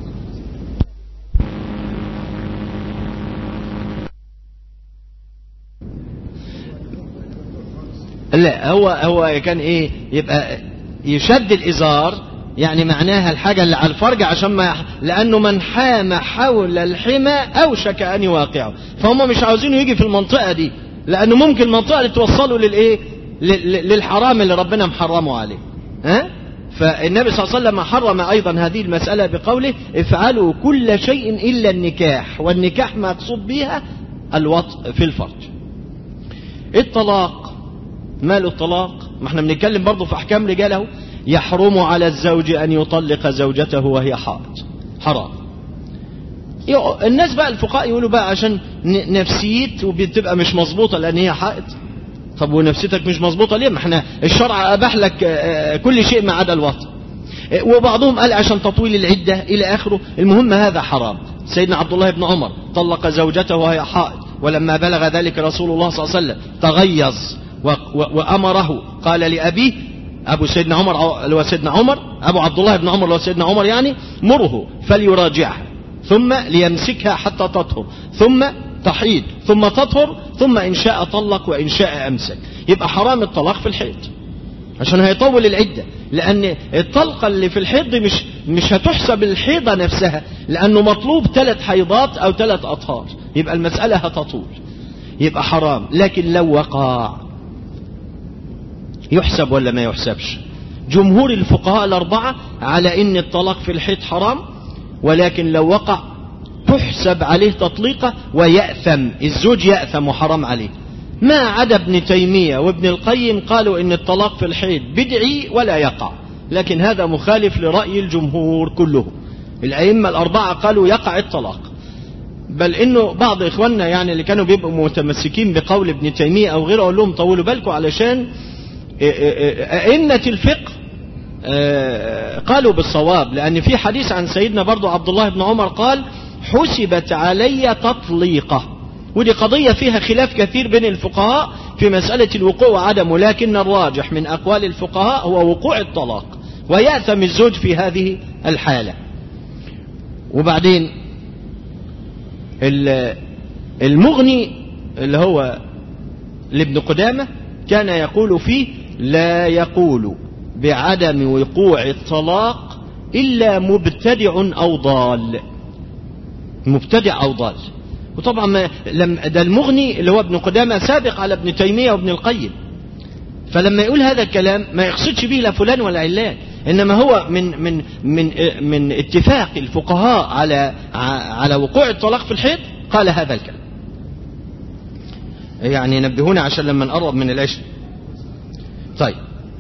لا هو هو كان ايه يبقى يشد الازار يعني معناها الحاجة اللي على الفرج عشان ما لأنه من حام حول الحمى أوشك أن يواقعه فهم مش عاوزينه يجي في المنطقة دي لأنه ممكن المنطقة اللي توصله للإيه للحرام اللي ربنا محرمه عليه ها فالنبي صلى الله عليه وسلم حرم أيضا هذه المسألة بقوله افعلوا كل شيء إلا النكاح والنكاح مقصود بها الوطء في الفرج الطلاق مال الطلاق ما احنا بنتكلم برضه في أحكام رجاله يحرم على الزوج أن يطلق زوجته وهي حائض حرام الناس بقى الفقهاء يقولوا بقى عشان نفسيت وبتبقى مش مظبوطة لأن هي حائض طب ونفسيتك مش مظبوطة ليه ما احنا الشرع أباح لك كل شيء ما عدا الوطن وبعضهم قال عشان تطويل العدة إلى آخره المهم هذا حرام سيدنا عبد الله بن عمر طلق زوجته وهي حائض ولما بلغ ذلك رسول الله صلى الله عليه وسلم تغيظ وأمره قال لأبيه أبو سيدنا عمر اللي هو سيدنا عمر أبو عبد الله بن عمر اللي هو سيدنا عمر يعني مره فليراجعها ثم ليمسكها حتى تطهر ثم تحيد ثم تطهر ثم إن شاء طلق وإن شاء أمسك يبقى حرام الطلاق في الحيض عشان هيطول العدة لأن الطلقة اللي في الحيض مش مش هتحسب الحيضة نفسها لأنه مطلوب ثلاث حيضات أو ثلاث أطهار يبقى المسألة هتطول يبقى حرام لكن لو وقع يحسب ولا ما يحسبش جمهور الفقهاء الأربعة على إن الطلاق في الحيض حرام ولكن لو وقع تحسب عليه تطليقة ويأثم الزوج يأثم وحرام عليه ما عدا ابن تيمية وابن القيم قالوا إن الطلاق في الحيض بدعي ولا يقع لكن هذا مخالف لرأي الجمهور كلهم الأئمة الأربعة قالوا يقع الطلاق بل انه بعض اخواننا يعني اللي كانوا بيبقوا متمسكين بقول ابن تيمية او غيره اقول لهم طولوا بالكم علشان أئمة الفقه قالوا بالصواب لأن في حديث عن سيدنا برضو عبد الله بن عمر قال حسبت علي تطليقة ودي قضية فيها خلاف كثير بين الفقهاء في مسألة الوقوع وعدمه لكن الراجح من أقوال الفقهاء هو وقوع الطلاق ويأثم الزوج في هذه الحالة وبعدين المغني اللي هو لابن قدامة كان يقول فيه لا يقول بعدم وقوع الطلاق إلا مبتدع أو ضال مبتدع أو ضال وطبعا ما لم ده المغني اللي هو ابن قدامة سابق على ابن تيمية وابن القيم فلما يقول هذا الكلام ما يقصدش به لا فلان ولا علان انما هو من من من من اتفاق الفقهاء على على وقوع الطلاق في الحيض قال هذا الكلام يعني نبهونا عشان لما نقرب من العشر طيب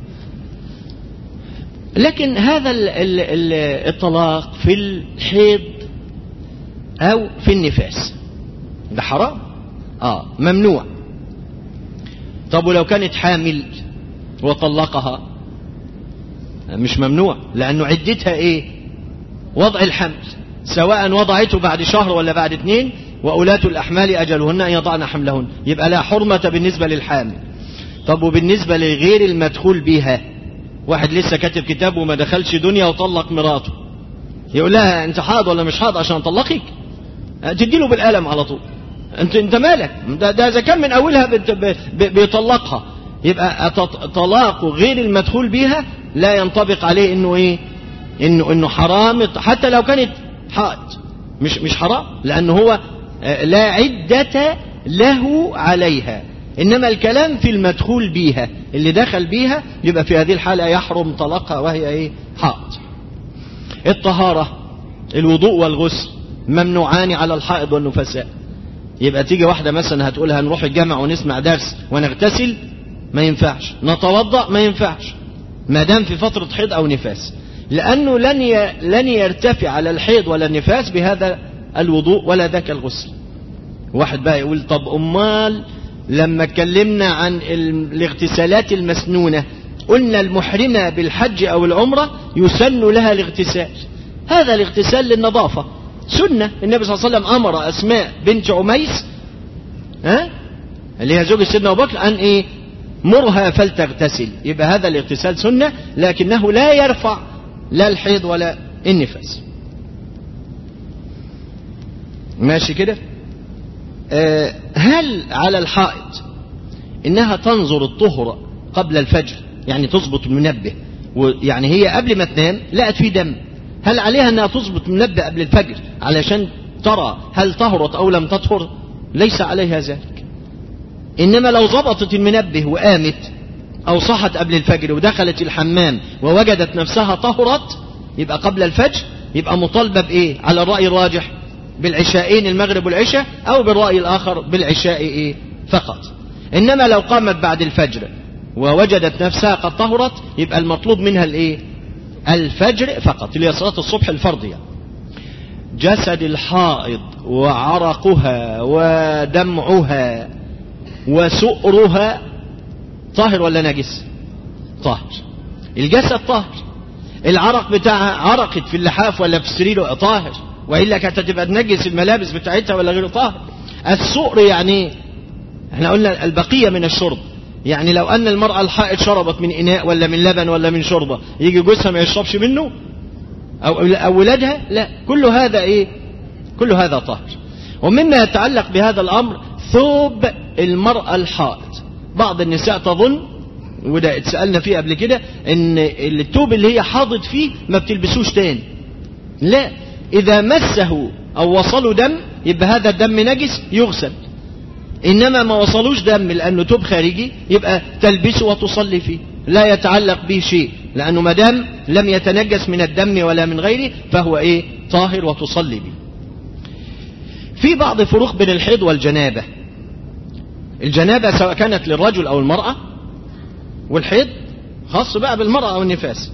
لكن هذا ال ال ال الطلاق في الحيض او في النفاس ده حرام اه ممنوع طب ولو كانت حامل وطلقها مش ممنوع لانه عدتها ايه وضع الحمل سواء وضعته بعد شهر ولا بعد اتنين وأولاة الأحمال أجلهن أن يضعن حملهن يبقى لا حرمة بالنسبة للحامل طب وبالنسبة لغير المدخول بها واحد لسه كاتب كتاب وما دخلش دنيا وطلق مراته يقول لها انت حاض ولا مش حاض عشان اطلقك تديله بالقلم على طول انت انت مالك ده, ده اذا كان من اولها بت- ب- ب- بيطلقها يبقى أت- طلاق غير المدخول بها لا ينطبق عليه انه ايه انه انه حرام حتى لو كانت حائض مش مش حرام لانه هو آه، لا عدة له عليها انما الكلام في المدخول بيها اللي دخل بيها يبقى في هذه الحالة يحرم طلاقها وهي ايه حائض الطهارة الوضوء والغسل ممنوعان على الحائض والنفساء يبقى تيجي واحدة مثلا هتقول هنروح الجامع ونسمع درس ونغتسل ما ينفعش نتوضأ ما ينفعش ما دام في فترة حيض أو نفاس لأنه لن ي... لن يرتفع على الحيض ولا النفاس بهذا الوضوء ولا ذاك الغسل واحد بقى يقول طب أمال لما اتكلمنا عن ال- الاغتسالات المسنونة قلنا المحرمة بالحج أو العمرة يسن لها الاغتسال هذا الاغتسال للنظافة سنة النبي صلى الله عليه وسلم أمر أسماء بنت عميس ها اللي هي زوج سيدنا أبو بكر أن إيه مرها فلتغتسل يبقى هذا الاغتسال سنة لكنه لا يرفع لا الحيض ولا النفاس ماشي كده آه، هل على الحائض انها تنظر الطهر قبل الفجر يعني تظبط المنبه ويعني هي قبل ما تنام لقت فيه دم هل عليها انها تظبط المنبه قبل الفجر علشان ترى هل طهرت او لم تطهر ليس عليها ذلك انما لو ظبطت المنبه وقامت او صحت قبل الفجر ودخلت الحمام ووجدت نفسها طهرت يبقى قبل الفجر يبقى مطالبه بايه على الراي الراجح بالعشاءين المغرب والعشاء او بالراي الاخر بالعشاء ايه فقط انما لو قامت بعد الفجر ووجدت نفسها قد طهرت يبقى المطلوب منها الايه الفجر فقط اللي هي صلاه الصبح الفرض يعني جسد الحائض وعرقها ودمعها وسؤرها طاهر ولا نجس طاهر الجسد طاهر العرق بتاعها عرقت في اللحاف ولا في السرير طاهر والا كانت هتبقى تنجس الملابس بتاعتها ولا غيره طاهر السؤر يعني احنا قلنا البقيه من الشرب يعني لو ان المراه الحائض شربت من اناء ولا من لبن ولا من شوربه يجي جوزها ما يشربش منه او او ولادها لا كل هذا ايه كل هذا طاهر ومما يتعلق بهذا الامر ثوب المراه الحائض بعض النساء تظن وده اتسالنا فيه قبل كده ان الثوب اللي هي حاضت فيه ما بتلبسوش تاني لا اذا مسه او وصله دم يبقى هذا الدم نجس يغسل انما ما وصلوش دم لانه توب خارجي يبقى تلبسه وتصلي فيه لا يتعلق به شيء لانه ما دام لم يتنجس من الدم ولا من غيره فهو ايه طاهر وتصلي به في بعض فروق بين الحيض والجنابه الجنابه سواء كانت للرجل او المراه والحيض خاص بقى بالمراه او النفاس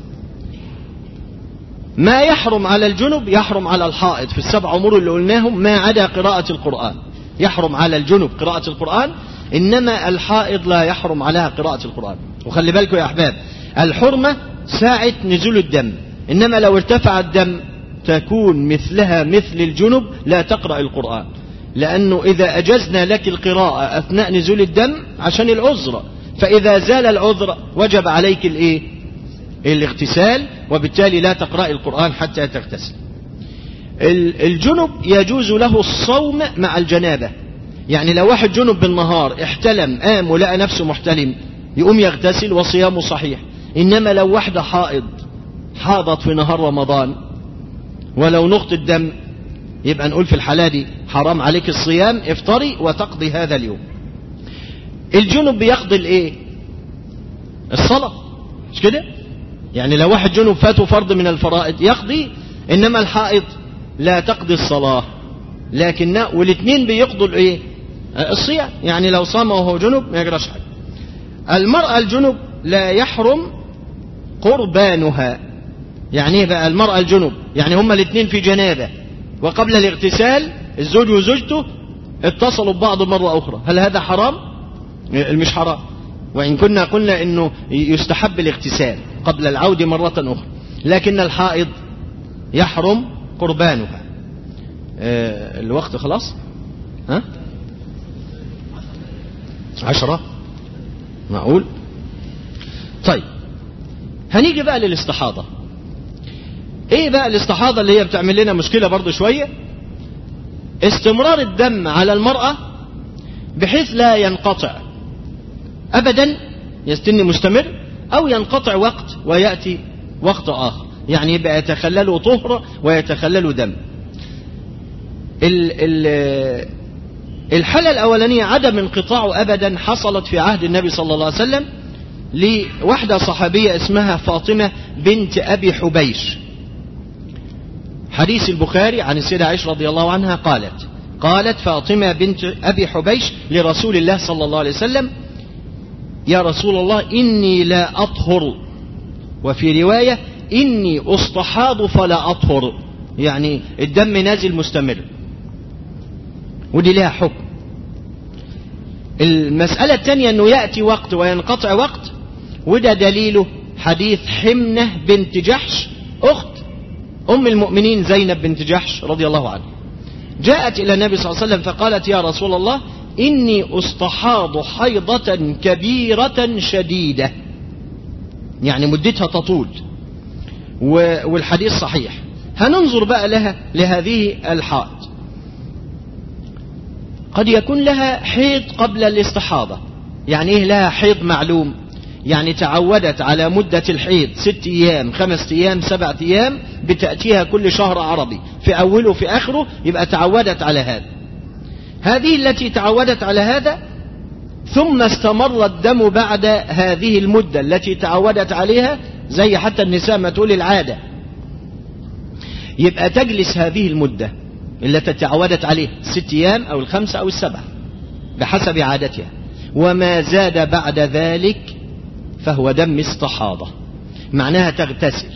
ما يحرم على الجنب يحرم على الحائض في السبع امور اللي قلناهم ما عدا قراءه القران يحرم على الجنب قراءة القرآن إنما الحائض لا يحرم عليها قراءة القرآن وخلي بالكم يا أحباب الحرمة ساعة نزول الدم إنما لو ارتفع الدم تكون مثلها مثل الجنب لا تقرأ القرآن لأنه إذا أجزنا لك القراءة أثناء نزول الدم عشان العذر فإذا زال العذر وجب عليك الإيه؟ الاغتسال وبالتالي لا تقرأ القرآن حتى تغتسل الجنب يجوز له الصوم مع الجنابة يعني لو واحد جنب بالنهار احتلم قام ولقى نفسه محتلم يقوم يغتسل وصيامه صحيح إنما لو واحدة حائض حاضت في نهار رمضان ولو نقطة دم يبقى نقول في الحالة دي حرام عليك الصيام افطري وتقضي هذا اليوم الجنب بيقضي الايه الصلاة مش كده يعني لو واحد جنب فاته فرض من الفرائض يقضي انما الحائض لا تقضي الصلاة لكن والاثنين بيقضوا الايه الصيام يعني لو صام وهو جنب ما يجراش حاجة المرأة الجنب لا يحرم قربانها يعني ايه بقى المرأة الجنب يعني هما الاثنين في جنابة وقبل الاغتسال الزوج وزوجته اتصلوا ببعض مرة أخرى هل هذا حرام؟ مش حرام وإن كنا قلنا أنه يستحب الاغتسال قبل العود مرة أخرى لكن الحائض يحرم قربانها آه الوقت خلاص ها عشرة معقول طيب هنيجي بقى للاستحاضة ايه بقى الاستحاضة اللي هي بتعمل لنا مشكلة برضو شوية استمرار الدم على المرأة بحيث لا ينقطع أبدا يستن مستمر أو ينقطع وقت ويأتي وقت آخر يعني يبقى يتخلله طهر ويتخلله دم ال ال الحالة الأولانية عدم انقطاعه أبدا حصلت في عهد النبي صلى الله عليه وسلم لوحدة صحابية اسمها فاطمة بنت أبي حبيش حديث البخاري عن السيدة عائشة رضي الله عنها قالت قالت فاطمة بنت أبي حبيش لرسول الله صلى الله عليه وسلم يا رسول الله إني لا أطهر وفي رواية إني أستحاض فلا أطهر يعني الدم نازل مستمر ودي لها حكم المسألة الثانية أنه يأتي وقت وينقطع وقت وده دليله حديث حمنة بنت جحش أخت أم المؤمنين زينب بنت جحش رضي الله عنها جاءت إلى النبي صلى الله عليه وسلم فقالت يا رسول الله إني أستحاض حيضة كبيرة شديدة يعني مدتها تطول والحديث صحيح هننظر بقى لها لهذه الحائض قد يكون لها حيض قبل الاستحاضة يعني ايه لها حيض معلوم يعني تعودت على مدة الحيض ست ايام خمس ايام سبعة ايام بتأتيها كل شهر عربي في اوله في اخره يبقى تعودت على هذا هذه التي تعودت على هذا ثم استمر الدم بعد هذه المدة التي تعودت عليها زي حتى النساء ما تقول العادة يبقى تجلس هذه المدة التي تعودت عليه ست أيام أو الخمسة أو السبعة بحسب عادتها وما زاد بعد ذلك فهو دم استحاضة معناها تغتسل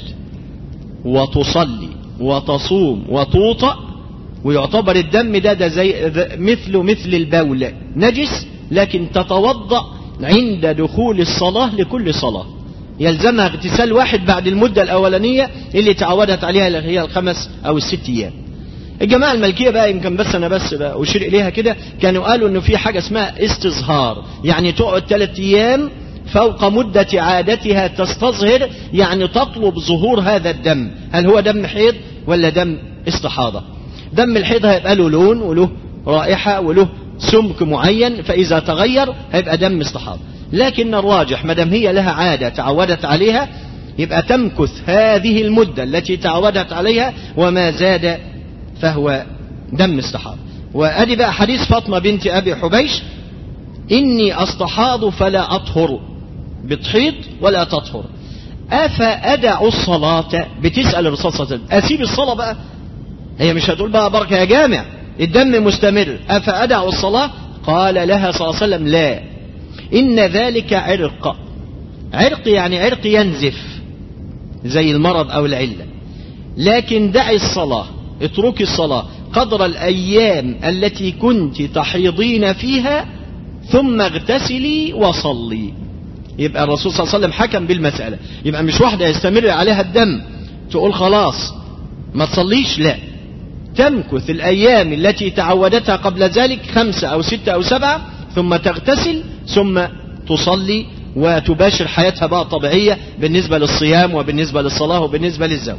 وتصلي وتصوم وتوطأ ويعتبر الدم ده, ده زي مثله مثل البول نجس لكن تتوضأ عند دخول الصلاة لكل صلاة يلزمها اغتسال واحد بعد المدة الأولانية اللي تعودت عليها اللي هي الخمس أو الست أيام الجماعة الملكية بقى يمكن بس أنا بس بقى أشير إليها كده كانوا قالوا إنه في حاجة اسمها استظهار يعني تقعد ثلاث أيام فوق مدة عادتها تستظهر يعني تطلب ظهور هذا الدم هل هو دم حيض ولا دم استحاضة دم الحيض هيبقى له لون وله رائحة وله سمك معين فإذا تغير هيبقى دم استحاضة لكن الراجح ما دام هي لها عادة تعودت عليها يبقى تمكث هذه المدة التي تعودت عليها وما زاد فهو دم استحاض وأدي بقى حديث فاطمة بنت أبي حبيش إني أستحاض فلا أطهر بتحيض ولا تطهر أفأدع الصلاة بتسأل الرسول صلى الله عليه وسلم أسيب الصلاة بقى هي مش هتقول بقى بركة يا جامع الدم مستمر أفأدع الصلاة قال لها صلى الله عليه وسلم لا إن ذلك عرق عرق يعني عرق ينزف زي المرض أو العلة لكن دعي الصلاة اتركي الصلاة قدر الأيام التي كنت تحيضين فيها ثم اغتسلي وصلي يبقى الرسول صلى الله عليه وسلم حكم بالمسألة يبقى مش واحدة يستمر عليها الدم تقول خلاص ما تصليش لا تمكث الأيام التي تعودتها قبل ذلك خمسة أو ستة أو سبعة ثم تغتسل ثم تصلي وتباشر حياتها بقى طبيعية بالنسبة للصيام وبالنسبة للصلاة وبالنسبة للزوج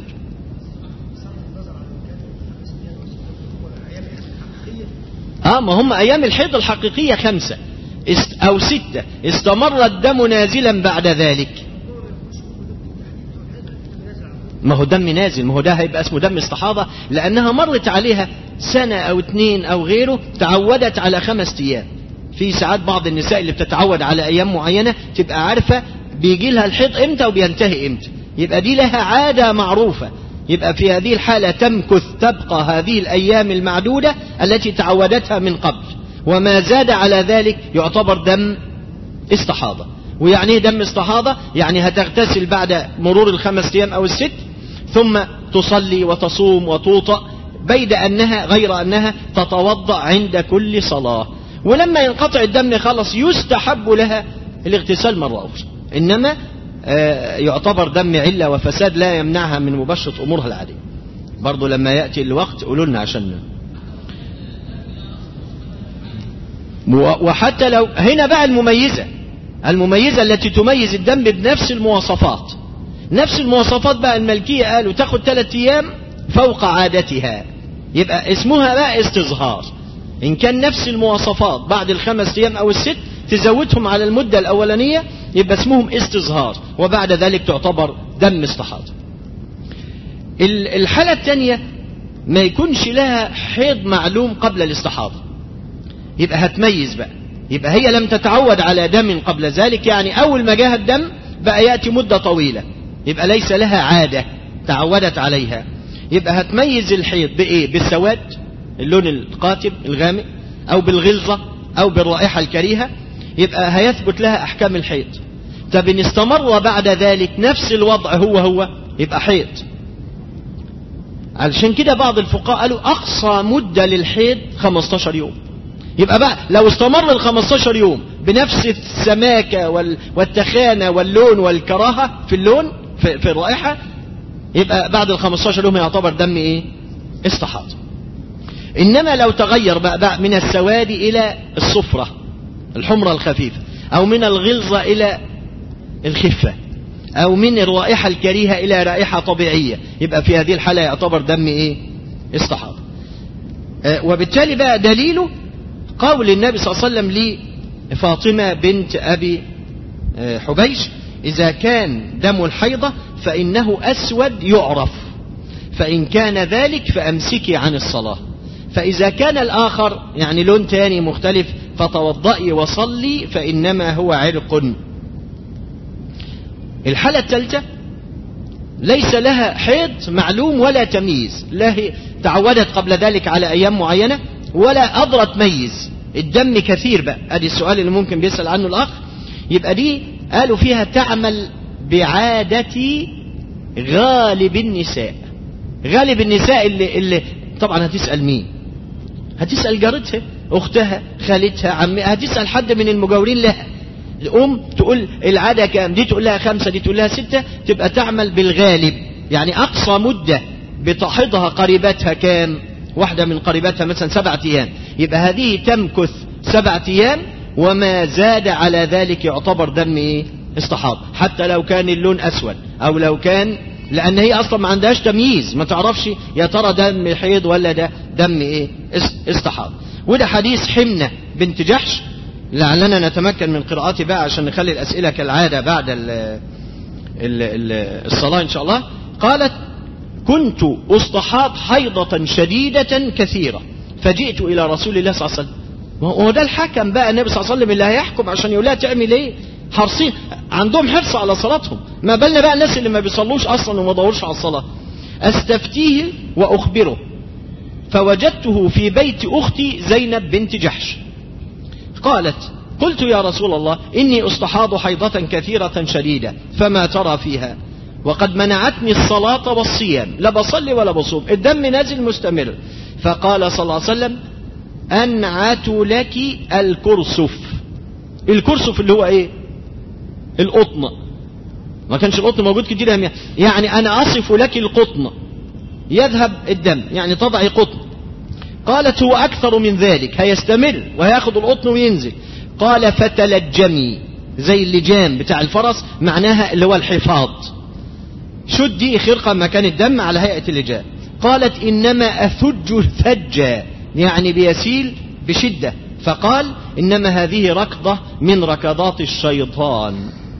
اه ما هم ايام الحيض الحقيقية خمسة است او ستة استمر الدم نازلا بعد ذلك ما هو دم نازل ما هو ده هيبقى اسمه دم استحاضة لانها مرت عليها سنة او اتنين او غيره تعودت على خمس ايام في ساعات بعض النساء اللي بتتعود على ايام معينة تبقى عارفة بيجي لها الحيض امتى وبينتهي امتى يبقى دي لها عادة معروفة يبقى في هذه الحالة تمكث تبقى هذه الأيام المعدودة التي تعودتها من قبل وما زاد على ذلك يعتبر دم استحاضة ويعني ايه دم استحاضة يعني هتغتسل بعد مرور الخمس أيام أو الست ثم تصلي وتصوم وتوطأ بيد أنها غير أنها تتوضأ عند كل صلاة ولما ينقطع الدم خلص يستحب لها الاغتسال مرة أخرى إنما يعتبر دم علة وفساد لا يمنعها من مباشرة أمورها العادية برضو لما يأتي الوقت قولوا لنا عشان وحتى لو هنا بقى المميزة المميزة التي تميز الدم بنفس المواصفات نفس المواصفات بقى الملكية قالوا تاخد ثلاث أيام فوق عادتها يبقى اسمها بقى استظهار إن كان نفس المواصفات بعد الخمس أيام أو الست تزودهم على المدة الأولانية يبقى اسمهم استظهار وبعد ذلك تعتبر دم استحاضة الحالة الثانية ما يكونش لها حيض معلوم قبل الاستحاضة يبقى هتميز بقى يبقى هي لم تتعود على دم قبل ذلك يعني أول ما جاء الدم بقى يأتي مدة طويلة يبقى ليس لها عادة تعودت عليها يبقى هتميز الحيض بإيه بالسواد اللون القاتم الغامق أو بالغلظة أو بالرائحة الكريهة يبقى هيثبت لها أحكام الحيض طب إن استمر بعد ذلك نفس الوضع هو هو يبقى حيض علشان كده بعض الفقهاء قالوا أقصى مدة للحيض 15 يوم يبقى بقى لو استمر ال 15 يوم بنفس السماكة والتخانة واللون والكراهة في اللون في, في الرائحة يبقى بعد ال 15 يوم يعتبر دم ايه استحاض انما لو تغير بقى, بقى من السواد الى الصفرة الحمرة الخفيفة او من الغلظة الى الخفة او من الرائحة الكريهة الى رائحة طبيعية يبقى في هذه الحالة يعتبر دم ايه استحاض آه وبالتالي بقى دليله قول النبي صلى الله عليه وسلم لفاطمة بنت أبي حبيش إذا كان دم الحيضة فإنه أسود يعرف فإن كان ذلك فأمسكي عن الصلاة فإذا كان الآخر يعني لون تاني مختلف فتوضئي وصلي فإنما هو عرق الحالة الثالثة ليس لها حيض معلوم ولا تمييز لا هي تعودت قبل ذلك على أيام معينة ولا قادرة تميز الدم كثير بقى ادي السؤال اللي ممكن بيسأل عنه الأخ يبقى دي قالوا فيها تعمل بعادة غالب النساء غالب النساء اللي, اللي طبعا هتسأل مين هتسأل جارتها أختها خالتها عمها هتسأل حد من المجاورين لها الأم تقول العادة كام دي تقول لها خمسة دي تقول لها ستة تبقى تعمل بالغالب يعني أقصى مدة بتحضها قريبتها كام واحدة من قريباتها مثلا سبعة أيام يبقى هذه تمكث سبعة أيام وما زاد على ذلك يعتبر دم إيه؟ استحاض حتى لو كان اللون أسود أو لو كان لأن هي أصلا ما عندهاش تمييز ما تعرفش يا ترى دم حيض ولا ده دم إيه استحاض وده حديث حمنة بنت جحش لعلنا نتمكن من قراءته بقى عشان نخلي الأسئلة كالعادة بعد ال ال ال الصلاة إن شاء الله قالت كنت أستحاض حيضة شديدة كثيرة فجئت إلى رسول الله صلى الله عليه وسلم هو ده الحكم بقى النبي صلى الله عليه وسلم اللي هيحكم عشان يقول لها تعمل ايه حرصين عندهم حرص على صلاتهم ما بالنا بقى الناس اللي ما بيصلوش اصلا وما دورش على الصلاه استفتيه واخبره فوجدته في بيت اختي زينب بنت جحش قالت قلت يا رسول الله اني استحاض حيضه كثيره شديده فما ترى فيها وقد منعتني الصلاة والصيام لا بصلي ولا بصوم الدم نازل مستمر فقال صلى الله عليه وسلم أنعت لك الكرسف الكرسف اللي هو ايه القطن ما كانش القطن موجود كتير يعني أنا أصف لك القطن يذهب الدم يعني تضعي قطن قالت هو أكثر من ذلك هيستمر وهياخد القطن وينزل قال فتلجمي زي اللجام بتاع الفرس معناها اللي هو الحفاظ شدي خرقة مكان الدم على هيئة اللجام قالت إنما أثج ثجا يعني بيسيل بشدة فقال إنما هذه ركضة من ركضات الشيطان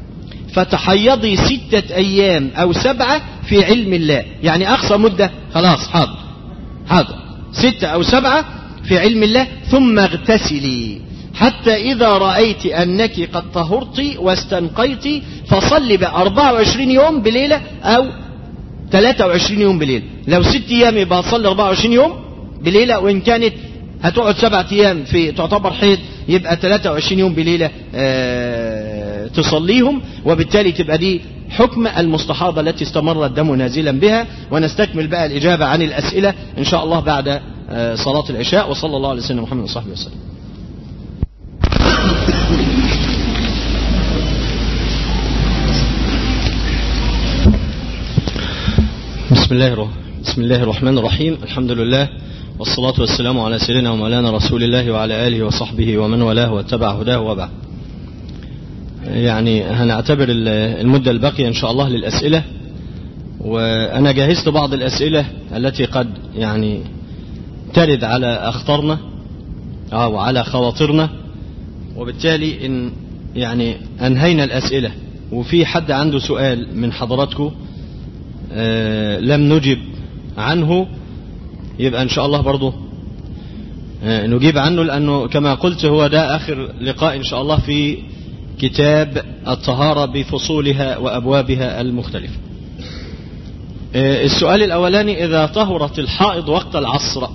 فتحيضي ستة أيام أو سبعة في علم الله يعني أقصى مدة خلاص حاضر حاضر ستة أو سبعة في علم الله ثم اغتسلي حتى إذا رأيت أنك قد طهرت واستنقيت فصلي بقى 24 يوم بليلة أو 23 يوم بليلة لو ست أيام يبقى تصلي 24 يوم بليلة وإن كانت هتقعد سبعة أيام في تعتبر حيض يبقى 23 يوم بليلة آه تصليهم وبالتالي تبقى دي حكم المستحاضة التي استمر الدم نازلا بها ونستكمل بقى الإجابة عن الأسئلة إن شاء الله بعد آه صلاة العشاء وصلى الله على سيدنا محمد وصحبه وسلم بسم الله بسم الله الرحمن الرحيم الحمد لله والصلاة والسلام على سيدنا ومولانا رسول الله وعلى آله وصحبه ومن والاه واتبع هداه وبعد يعني هنعتبر المدة الباقية إن شاء الله للأسئلة وأنا جهزت بعض الأسئلة التي قد يعني ترد على أخطارنا اه وعلى خواطرنا وبالتالي ان يعني انهينا الاسئله وفي حد عنده سؤال من حضراتكم آه لم نجب عنه يبقى ان شاء الله برضه آه نجيب عنه لانه كما قلت هو ده اخر لقاء ان شاء الله في كتاب الطهاره بفصولها وابوابها المختلفه آه السؤال الاولاني اذا طهرت الحائض وقت العصر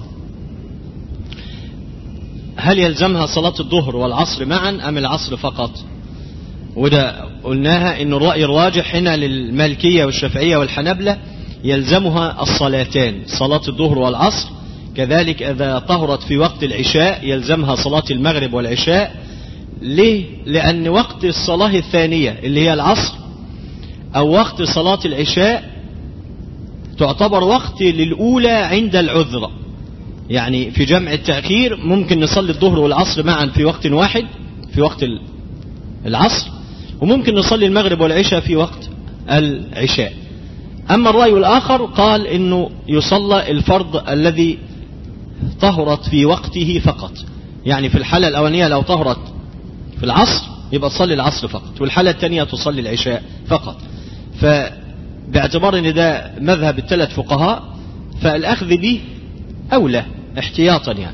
هل يلزمها صلاة الظهر والعصر معا أم العصر فقط وده قلناها أن الرأي الراجح هنا للمالكية والشافعية والحنبلة يلزمها الصلاتان صلاة الظهر والعصر كذلك إذا طهرت في وقت العشاء يلزمها صلاة المغرب والعشاء ليه؟ لأن وقت الصلاة الثانية اللي هي العصر أو وقت صلاة العشاء تعتبر وقت للأولى عند العذر يعني في جمع التأخير ممكن نصلي الظهر والعصر معا في وقت واحد في وقت العصر وممكن نصلي المغرب والعشاء في وقت العشاء أما الرأي الآخر قال أنه يصلى الفرض الذي طهرت في وقته فقط يعني في الحالة الأولانية لو طهرت في العصر يبقى تصلي العصر فقط والحالة الثانية تصلي العشاء فقط فباعتبار أن ده مذهب الثلاث فقهاء فالأخذ به أولى احتياطا يعني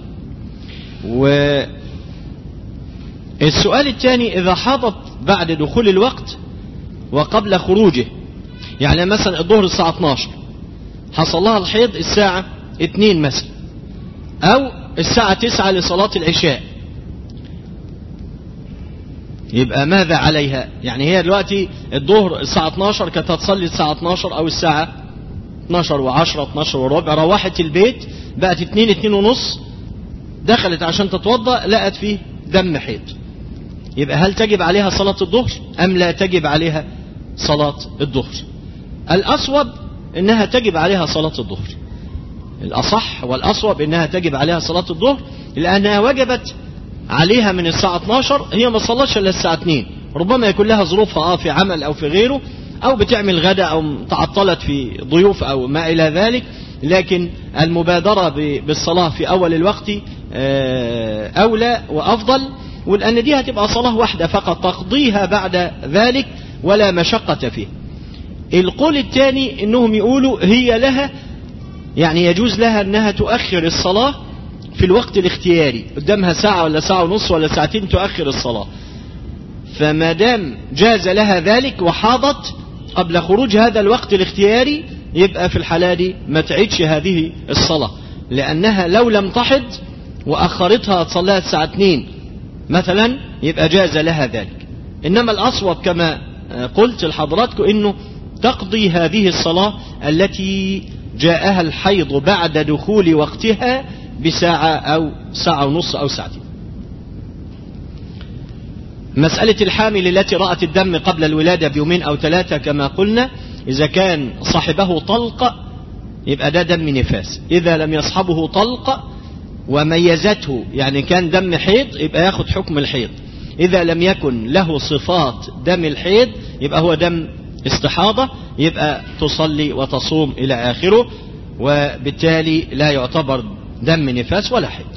والسؤال الثاني إذا حاضت بعد دخول الوقت وقبل خروجه يعني مثلا الظهر الساعة 12 حصل لها الحيض الساعة 2 مثلا أو الساعة 9 لصلاة العشاء يبقى ماذا عليها يعني هي دلوقتي الظهر الساعة 12 كانت هتصلي الساعة 12 أو الساعة 12 و10 12 وربع روحت البيت بقت 2 2 ونص دخلت عشان تتوضا لقت فيه دم حيض يبقى هل تجب عليها صلاة الظهر أم لا تجب عليها صلاة الظهر الأصوب إنها تجب عليها صلاة الظهر الأصح والأصوب إنها تجب عليها صلاة الظهر لأنها وجبت عليها من الساعة 12 هي ما صلتش إلا الساعة 2 ربما يكون لها ظروفها آه في عمل أو في غيره أو بتعمل غدا أو تعطلت في ضيوف أو ما إلى ذلك لكن المبادرة بالصلاة في أول الوقت أولى وأفضل ولأن دي هتبقى صلاة واحدة فقط تقضيها بعد ذلك ولا مشقة فيه القول الثاني انهم يقولوا هي لها يعني يجوز لها انها تؤخر الصلاة في الوقت الاختياري قدامها ساعة ولا ساعة ونص ولا ساعتين تؤخر الصلاة فما دام جاز لها ذلك وحاضت قبل خروج هذا الوقت الاختياري يبقى في الحالة دي ما تعيدش هذه الصلاة لأنها لو لم تحض وأخرتها تصليها الساعة 2 مثلا يبقى جاز لها ذلك إنما الأصوب كما قلت لحضراتكم إنه تقضي هذه الصلاة التي جاءها الحيض بعد دخول وقتها بساعة أو ساعة ونص أو ساعتين مسألة الحامل التي رأت الدم قبل الولادة بيومين أو ثلاثة كما قلنا إذا كان صاحبه طلق يبقى ده دم نفاس إذا لم يصحبه طلق وميزته يعني كان دم حيض يبقى ياخد حكم الحيض إذا لم يكن له صفات دم الحيض يبقى هو دم استحاضة يبقى تصلي وتصوم إلى آخره وبالتالي لا يعتبر دم نفاس ولا حيض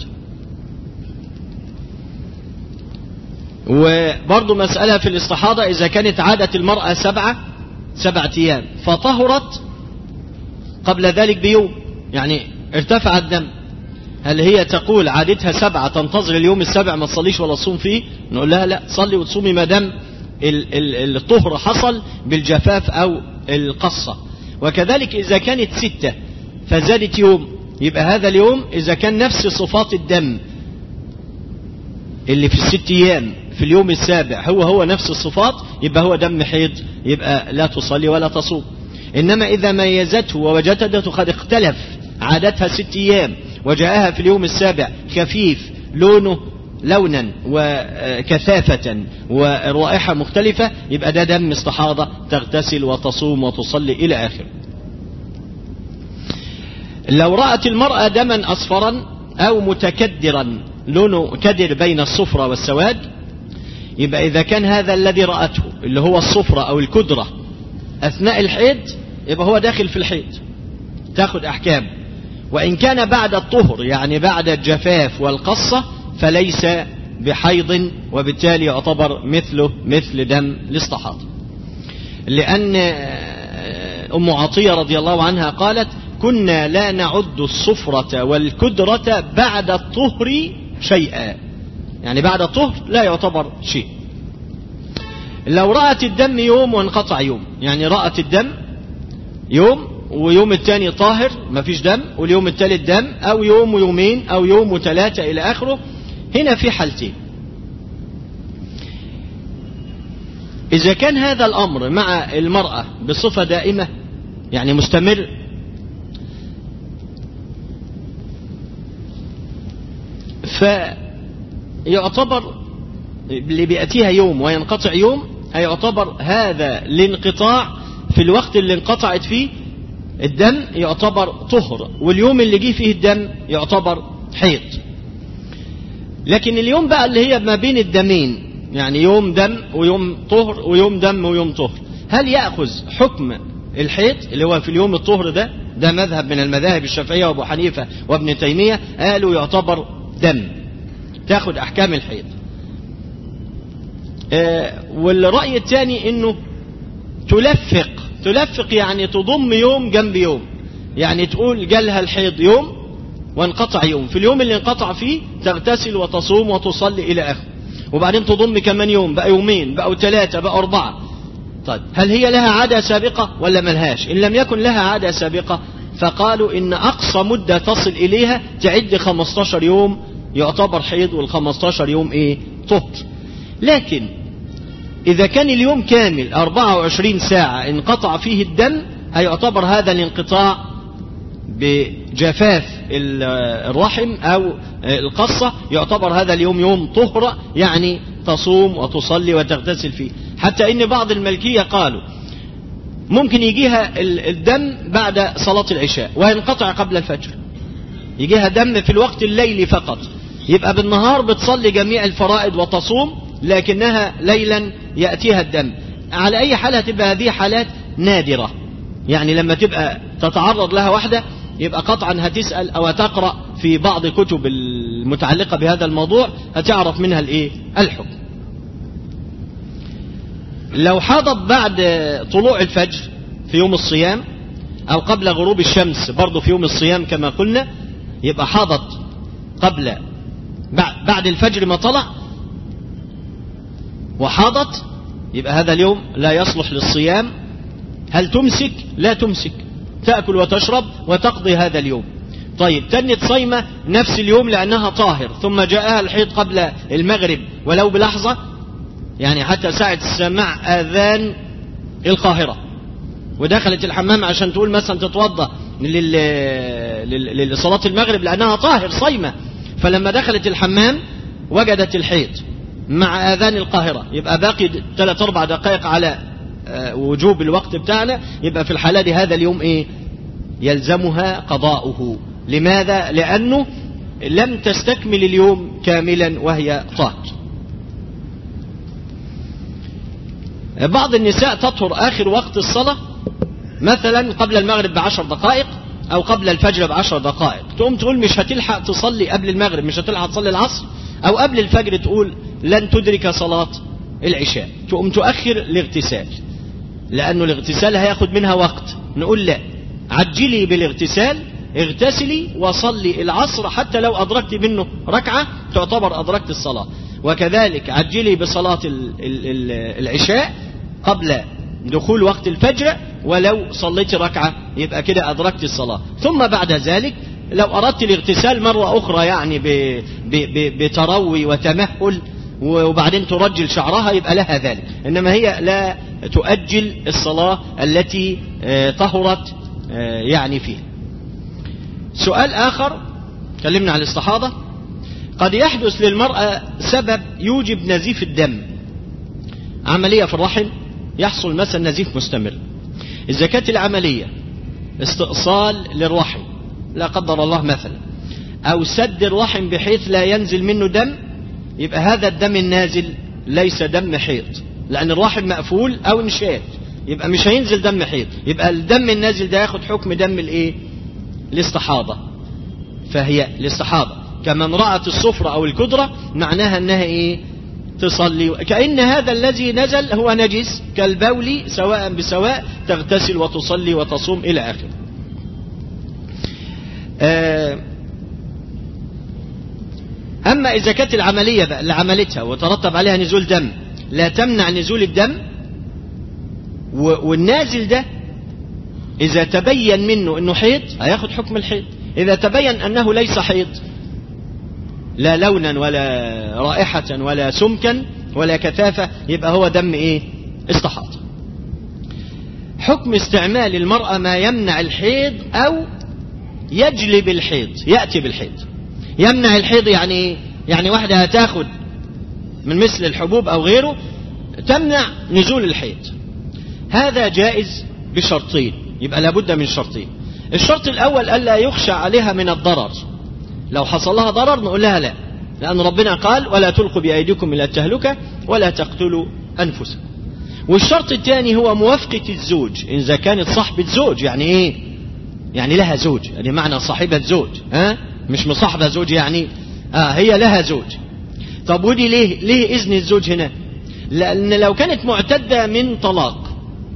وبرضه مسألة في الاستحاضة إذا كانت عادة المرأة سبعة سبعة أيام فطهرت قبل ذلك بيوم يعني ارتفع الدم هل هي تقول عادتها سبعة تنتظر اليوم السابع ما تصليش ولا تصوم فيه نقول لها لا صلي وتصومي ما دام الطهر حصل بالجفاف أو القصة وكذلك إذا كانت ستة فزادت يوم يبقى هذا اليوم إذا كان نفس صفات الدم اللي في الست أيام في اليوم السابع هو هو نفس الصفات يبقى هو دم حيض يبقى لا تصلي ولا تصوم إنما إذا ميزته ووجدته قد اختلف عادتها ست أيام وجاءها في اليوم السابع خفيف لونه لونا وكثافة ورائحة مختلفة يبقى ده دم استحاضة تغتسل وتصوم وتصلي إلى آخره لو رأت المرأة دما أصفرا أو متكدرا لونه كدر بين الصفرة والسواد يبقى إذا كان هذا الذي رأته اللي هو الصفرة أو الكدرة أثناء الحيض يبقى هو داخل في الحيض تاخد أحكام وإن كان بعد الطهر يعني بعد الجفاف والقصة فليس بحيض وبالتالي يعتبر مثله مثل دم الاستحاضة لأن أم عطية رضي الله عنها قالت كنا لا نعد الصفرة والكدرة بعد الطهر شيئا يعني بعد الطهر لا يعتبر شيء لو رأت الدم يوم وانقطع يوم يعني رأت الدم يوم ويوم الثاني طاهر ما فيش دم واليوم الثالث دم او يوم ويومين او يوم وثلاثة الى اخره هنا في حالتين اذا كان هذا الامر مع المرأة بصفة دائمة يعني مستمر فيعتبر اللي بيأتيها يوم وينقطع يوم هيعتبر هذا الانقطاع في الوقت اللي انقطعت فيه الدم يعتبر طهر واليوم اللي جه فيه الدم يعتبر حيض لكن اليوم بقى اللي هي ما بين الدمين يعني يوم دم ويوم طهر ويوم دم ويوم طهر هل يأخذ حكم الحيض اللي هو في اليوم الطهر ده ده مذهب من المذاهب الشافعية وابو حنيفة وابن تيمية قالوا يعتبر دم تاخد احكام الحيض آه والرأي الثاني انه تلفق تلفق يعني تضم يوم جنب يوم يعني تقول جالها الحيض يوم وانقطع يوم في اليوم اللي انقطع فيه تغتسل وتصوم وتصلي الى اخره وبعدين تضم كمان يوم بقى يومين بقوا ثلاثة بقى أربعة طيب هل هي لها عادة سابقة ولا ملهاش إن لم يكن لها عادة سابقة فقالوا إن أقصى مدة تصل إليها تعد 15 يوم يعتبر حيض وال 15 يوم إيه طهر لكن إذا كان اليوم كامل 24 ساعة انقطع فيه الدم هيعتبر هذا الانقطاع بجفاف الرحم أو القصة يعتبر هذا اليوم يوم طهر يعني تصوم وتصلي وتغتسل فيه حتى إن بعض الملكية قالوا ممكن يجيها الدم بعد صلاة العشاء وينقطع قبل الفجر يجيها دم في الوقت الليلي فقط يبقى بالنهار بتصلي جميع الفرائض وتصوم لكنها ليلا يأتيها الدم على أي حال هتبقى هذه حالات نادرة يعني لما تبقى تتعرض لها واحدة يبقى قطعا هتسأل أو تقرأ في بعض كتب المتعلقة بهذا الموضوع هتعرف منها الإيه الحكم لو حضت بعد طلوع الفجر في يوم الصيام أو قبل غروب الشمس برضه في يوم الصيام كما قلنا يبقى حضت قبل بعد الفجر ما طلع وحاضت يبقى هذا اليوم لا يصلح للصيام هل تمسك لا تمسك تأكل وتشرب وتقضي هذا اليوم طيب تنت صيمة نفس اليوم لأنها طاهر ثم جاءها الحيض قبل المغرب ولو بلحظة يعني حتى ساعة سماع آذان القاهرة ودخلت الحمام عشان تقول مثلا تتوضا لصلاة المغرب لأنها طاهر صيمة فلما دخلت الحمام وجدت الحيض مع آذان القاهرة يبقى باقي ثلاث أربع دقائق على وجوب الوقت بتاعنا يبقى في الحالة دي هذا اليوم إيه يلزمها قضاؤه لماذا لأنه لم تستكمل اليوم كاملا وهي طاهر بعض النساء تطهر آخر وقت الصلاة مثلا قبل المغرب بعشر دقائق أو قبل الفجر بعشر دقائق تقوم تقول مش هتلحق تصلي قبل المغرب مش هتلحق تصلي العصر أو قبل الفجر تقول لن تدرك صلاة العشاء تقوم تؤخر الاغتسال لأنه الاغتسال هياخد منها وقت نقول لا عجلي بالاغتسال اغتسلي وصلي العصر حتى لو أدركت منه ركعة تعتبر أدركت الصلاة وكذلك عجلي بصلاة العشاء قبل دخول وقت الفجر ولو صليت ركعة يبقى كده أدركت الصلاة ثم بعد ذلك لو أردت الاغتسال مرة أخرى يعني ب ب ب بتروي وتمهل وبعدين ترجل شعرها يبقى لها ذلك إنما هي لا تؤجل الصلاة التي طهرت يعني فيها سؤال آخر تكلمنا عن الاستحاضة قد يحدث للمرأة سبب يوجب نزيف الدم عملية في الرحم يحصل مثلا نزيف مستمر إذا كانت العملية استئصال للرحم لا قدر الله مثلا أو سد الرحم بحيث لا ينزل منه دم يبقى هذا الدم النازل ليس دم حيض لأن الرحم مقفول أو انشاد يبقى مش هينزل دم حيض يبقى الدم النازل ده ياخد حكم دم الايه الاستحاضة فهي الاستحاضة كمن رأت الصفرة أو الكدرة معناها أنها إيه تصلي كأن هذا الذي نزل هو نجس كالبول سواء بسواء تغتسل وتصلي وتصوم إلى آخره آه أما إذا كانت العملية بقى اللي عملتها وترتب عليها نزول دم لا تمنع نزول الدم والنازل ده إذا تبين منه أنه حيض هياخد حكم الحيض إذا تبين أنه ليس حيض لا لونا ولا رائحة ولا سمكا ولا كثافة يبقى هو دم إيه استحاضة حكم استعمال المرأة ما يمنع الحيض أو يجلب الحيض يأتي بالحيض يمنع الحيض يعني إيه؟ يعني واحدة هتاخد من مثل الحبوب أو غيره تمنع نزول الحيض هذا جائز بشرطين يبقى لابد من شرطين الشرط الأول ألا يخشى عليها من الضرر لو حصل لها ضرر نقول لها لا لأن ربنا قال ولا تلقوا بأيديكم إلى التهلكة ولا تقتلوا أنفسكم والشرط الثاني هو موافقة الزوج إذا كانت صاحبة زوج يعني إيه يعني لها زوج يعني معنى صاحبة زوج ها مش مصاحبة زوج يعني آه هي لها زوج طب ودي ليه ليه إذن الزوج هنا لأن لو كانت معتدة من طلاق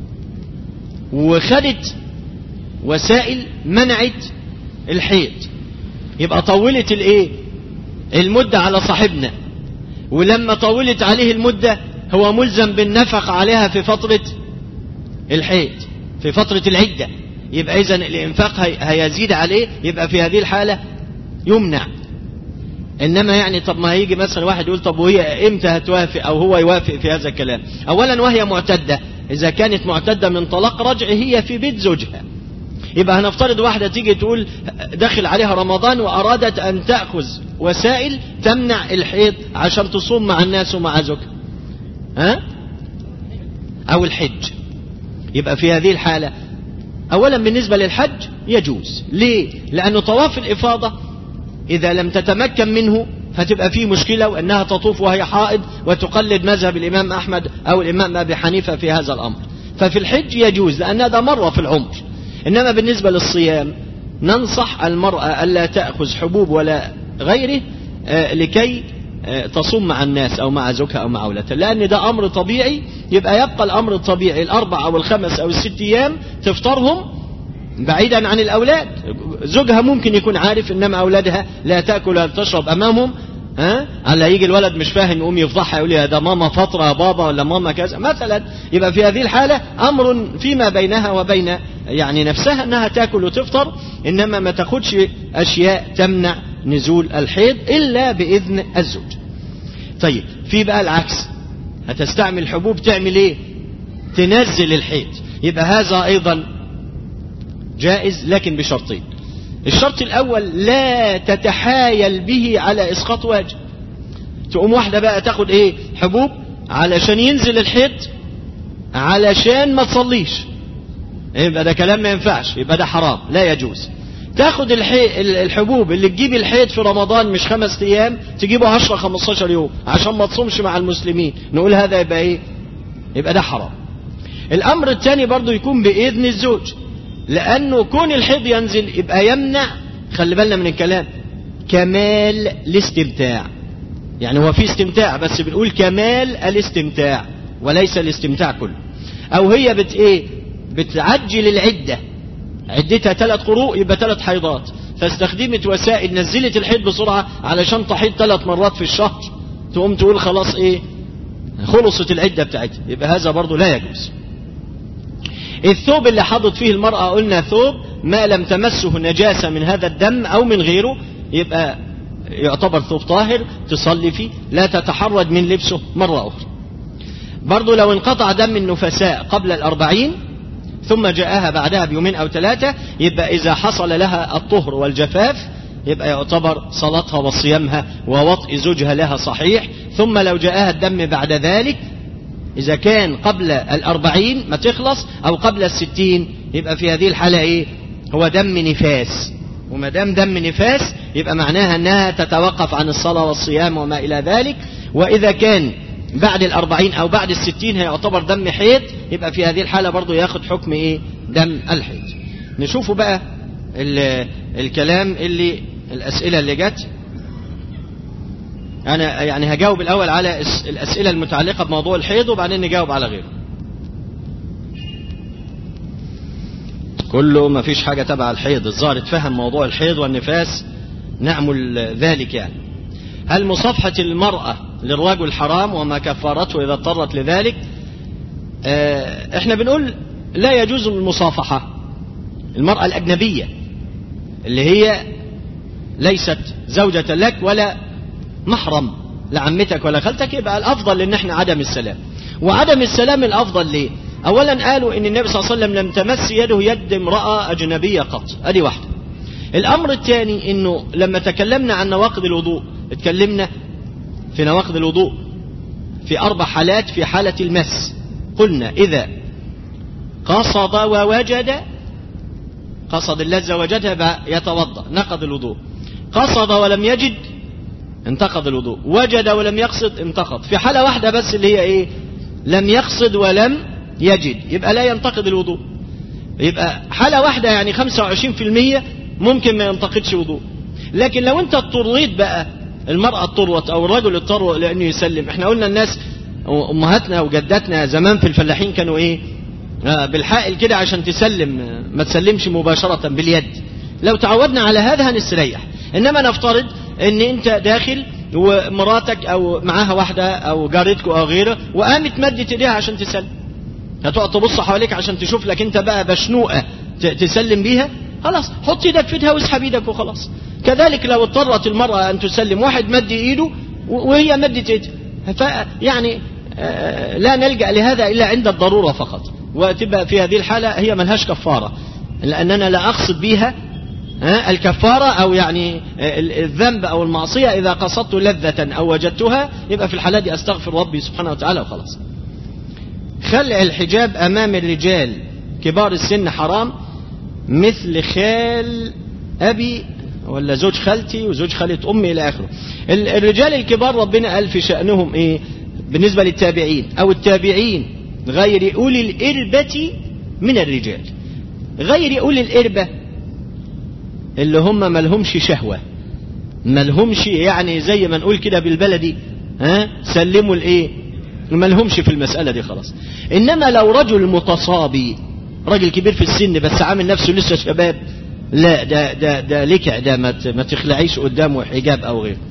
وخدت وسائل منعت الحيض يبقى طولت الايه المدة على صاحبنا ولما طولت عليه المدة هو ملزم بالنفق عليها في فترة الحيض في فترة العدة يبقى إذا الإنفاق هيزيد عليه يبقى في هذه الحالة يمنع إنما يعني طب ما هيجي مثلا واحد يقول طب وهي إمتى هتوافق أو هو يوافق في هذا الكلام أولا وهي معتدة إذا كانت معتدة من طلاق رجع هي في بيت زوجها يبقى هنفترض واحدة تيجي تقول دخل عليها رمضان وأرادت أن تأخذ وسائل تمنع الحيض عشان تصوم مع الناس ومع زوجها ها أو الحج يبقى في هذه الحالة أولا بالنسبة للحج يجوز ليه لأنه طواف الإفاضة إذا لم تتمكن منه فتبقى فيه مشكلة وأنها تطوف وهي حائض وتقلد مذهب الإمام أحمد أو الإمام أبي حنيفة في هذا الأمر ففي الحج يجوز لأن هذا مرة في العمر إنما بالنسبة للصيام ننصح المرأة ألا تأخذ حبوب ولا غيره لكي تصوم مع الناس أو مع زوجها أو مع أولادها لأن ده أمر طبيعي يبقى يبقى الأمر الطبيعي الأربع أو الخمس أو الست أيام تفطرهم بعيدا عن الأولاد زوجها ممكن يكون عارف إنما أولادها لا تأكل ولا تشرب أمامهم ها على يجي الولد مش فاهم يقوم يفضحها يقول يا ده ماما فترة يا بابا ولا ماما كذا مثلا يبقى في هذه الحالة أمر فيما بينها وبين يعني نفسها أنها تأكل وتفطر إنما ما تاخدش أشياء تمنع نزول الحيض إلا بإذن الزوج طيب في بقى العكس هتستعمل حبوب تعمل ايه تنزل الحيض يبقى هذا أيضا جائز لكن بشرطين الشرط الأول لا تتحايل به على إسقاط واجب تقوم واحدة بقى تاخد إيه حبوب علشان ينزل الحيض علشان ما تصليش يبقى ده كلام ما ينفعش يبقى ده حرام لا يجوز تاخد الحي... الحبوب اللي تجيب الحيض في رمضان مش خمس ايام تجيبه 10 15 يوم عشان ما تصومش مع المسلمين نقول هذا يبقى ايه يبقى ده حرام الامر الثاني برضو يكون باذن الزوج لانه كون الحيض ينزل يبقى يمنع خلي بالنا من الكلام كمال الاستمتاع يعني هو في استمتاع بس بنقول كمال الاستمتاع وليس الاستمتاع كله او هي بت ايه بتعجل العده عدتها ثلاث قروء يبقى ثلاث حيضات فاستخدمت وسائل نزلت الحيض بسرعة علشان تحيض ثلاث مرات في الشهر تقوم تقول خلاص ايه خلصت العدة بتاعتها يبقى هذا برضو لا يجوز الثوب اللي حضت فيه المرأة قلنا ثوب ما لم تمسه نجاسة من هذا الدم أو من غيره يبقى يعتبر ثوب طاهر تصلي فيه لا تتحرج من لبسه مرة أخرى برضو لو انقطع دم النفساء قبل الأربعين ثم جاءها بعدها بيومين أو ثلاثة يبقى إذا حصل لها الطهر والجفاف يبقى يعتبر صلاتها وصيامها ووطئ زوجها لها صحيح ثم لو جاءها الدم بعد ذلك إذا كان قبل الأربعين ما تخلص أو قبل الستين يبقى في هذه الحالة إيه هو دم نفاس وما دام دم نفاس يبقى معناها أنها تتوقف عن الصلاة والصيام وما إلى ذلك وإذا كان بعد الأربعين أو بعد الستين هيعتبر دم حيض يبقى في هذه الحالة برضو ياخد حكم إيه دم الحيض نشوفوا بقى الكلام اللي الأسئلة اللي جت أنا يعني هجاوب الأول على الأسئلة المتعلقة بموضوع الحيض وبعدين نجاوب على غيره كله ما فيش حاجة تبع الحيض الظاهر اتفهم موضوع الحيض والنفاس نعمل ذلك يعني هل مصافحة المرأة للرجل حرام وما كفارته إذا اضطرت لذلك اه احنا بنقول لا يجوز المصافحة المرأة الأجنبية اللي هي ليست زوجة لك ولا محرم لعمتك ولا خالتك يبقى الأفضل إن احنا عدم السلام وعدم السلام الأفضل ليه أولا قالوا إن النبي صلى الله عليه وسلم لم تمس يده يد امرأة أجنبية قط أدي واحدة الأمر الثاني إنه لما تكلمنا عن نواقض الوضوء اتكلمنا في نواقض الوضوء في أربع حالات في حالة المس قلنا إذا قصد ووجد قصد اللذة وجدها يتوضأ نقض الوضوء قصد ولم يجد انتقض الوضوء وجد ولم يقصد انتقض في حالة واحدة بس اللي هي ايه لم يقصد ولم يجد يبقى لا ينتقد الوضوء يبقى حالة واحدة يعني 25% ممكن ما ينتقدش وضوء لكن لو انت اضطريت بقى المرأة اضطرت او الرجل اضطر لانه يسلم احنا قلنا الناس امهاتنا وجداتنا زمان في الفلاحين كانوا ايه آه بالحائل كده عشان تسلم ما تسلمش مباشرة باليد لو تعودنا على هذا هنستريح انما نفترض ان انت داخل ومراتك او معاها واحدة او جارتك او غيره وقامت مدت ايديها عشان تسلم هتقعد تبص حواليك عشان تشوف لك انت بقى بشنوقة تسلم بيها خلاص حط ايدك في ايدها واسحب ايدك وخلاص كذلك لو اضطرت المرأة ان تسلم واحد مد ايده وهي مدت ايدها يعني لا نلجأ لهذا الا عند الضرورة فقط وتبقى في هذه الحالة هي ملهاش كفارة لاننا لا اقصد بيها الكفارة أو يعني الذنب أو المعصية إذا قصدت لذة أو وجدتها يبقى في الحالة دي أستغفر ربي سبحانه وتعالى وخلاص خلع الحجاب أمام الرجال كبار السن حرام مثل خال أبي ولا زوج خالتي وزوج خالة أمي إلى آخره الرجال الكبار ربنا قال في شأنهم إيه بالنسبة للتابعين أو التابعين غير أولي الإربة من الرجال غير أولي الإربة اللي هم ملهمش شهوة ملهمش يعني زي ما نقول كده بالبلدي ها سلموا الايه ملهمش في المسألة دي خلاص انما لو رجل متصابي راجل كبير في السن بس عامل نفسه لسه شباب لا ده ده ده لكع ده ما ما تخلعيش قدامه حجاب او غيره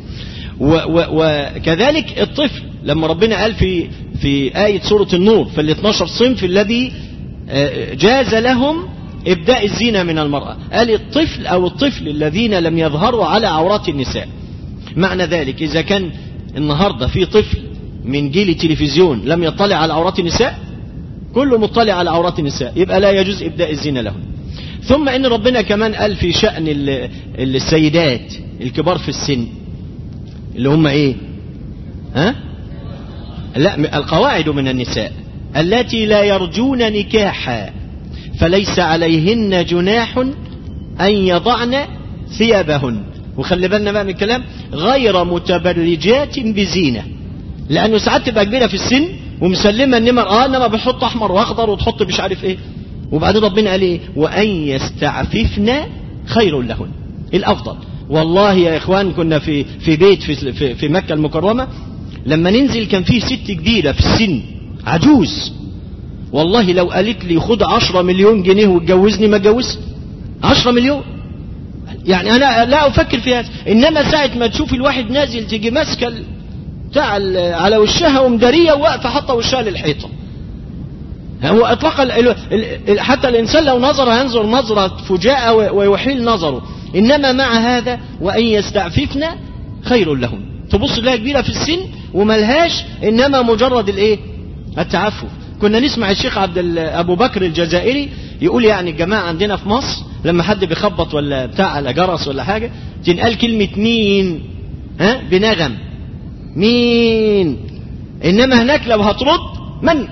وكذلك الطفل لما ربنا قال في في آية سورة النور في ال 12 صنف الذي جاز لهم إبداء الزينة من المرأة قال الطفل أو الطفل الذين لم يظهروا على عورات النساء معنى ذلك إذا كان النهاردة في طفل من جيل التلفزيون لم يطلع على عورات النساء كله مطلع على عورات النساء يبقى لا يجوز إبداء الزينة لهم ثم إن ربنا كمان قال في شأن السيدات الكبار في السن اللي هم إيه ها لا القواعد من النساء التي لا يرجون نكاحا فليس عليهن جناح أن يضعن ثيابهن وخلي بالنا بقى من الكلام غير متبرجات بزينة لأنه ساعات تبقى كبيرة في السن ومسلمة النمر اه انما بتحط احمر واخضر وتحط مش عارف ايه وبعدين ربنا قال ايه وان يستعففن خير لهن الافضل والله يا اخوان كنا في في بيت في في, في مكه المكرمه لما ننزل كان فيه ست كبيره في السن عجوز والله لو قالت لي خد عشرة مليون جنيه واتجوزني ما اتجوزش عشرة مليون يعني انا لا افكر في هذا انما ساعة ما تشوف الواحد نازل تيجي ماسكه بتاع على وشها ومدارية وواقفة حاطة وشها للحيطة هو اطلاقا حتى الانسان لو نظر ينظر نظرة فجاءة ويحيل نظره انما مع هذا وان يستعففن خير لهم تبص لها كبيرة في السن وملهاش انما مجرد الايه التعفف كنا نسمع الشيخ عبد ابو بكر الجزائري يقول يعني الجماعه عندنا في مصر لما حد بيخبط ولا بتاع على جرس ولا حاجه تنقال كلمه مين ها بنغم مين انما هناك لو هترد من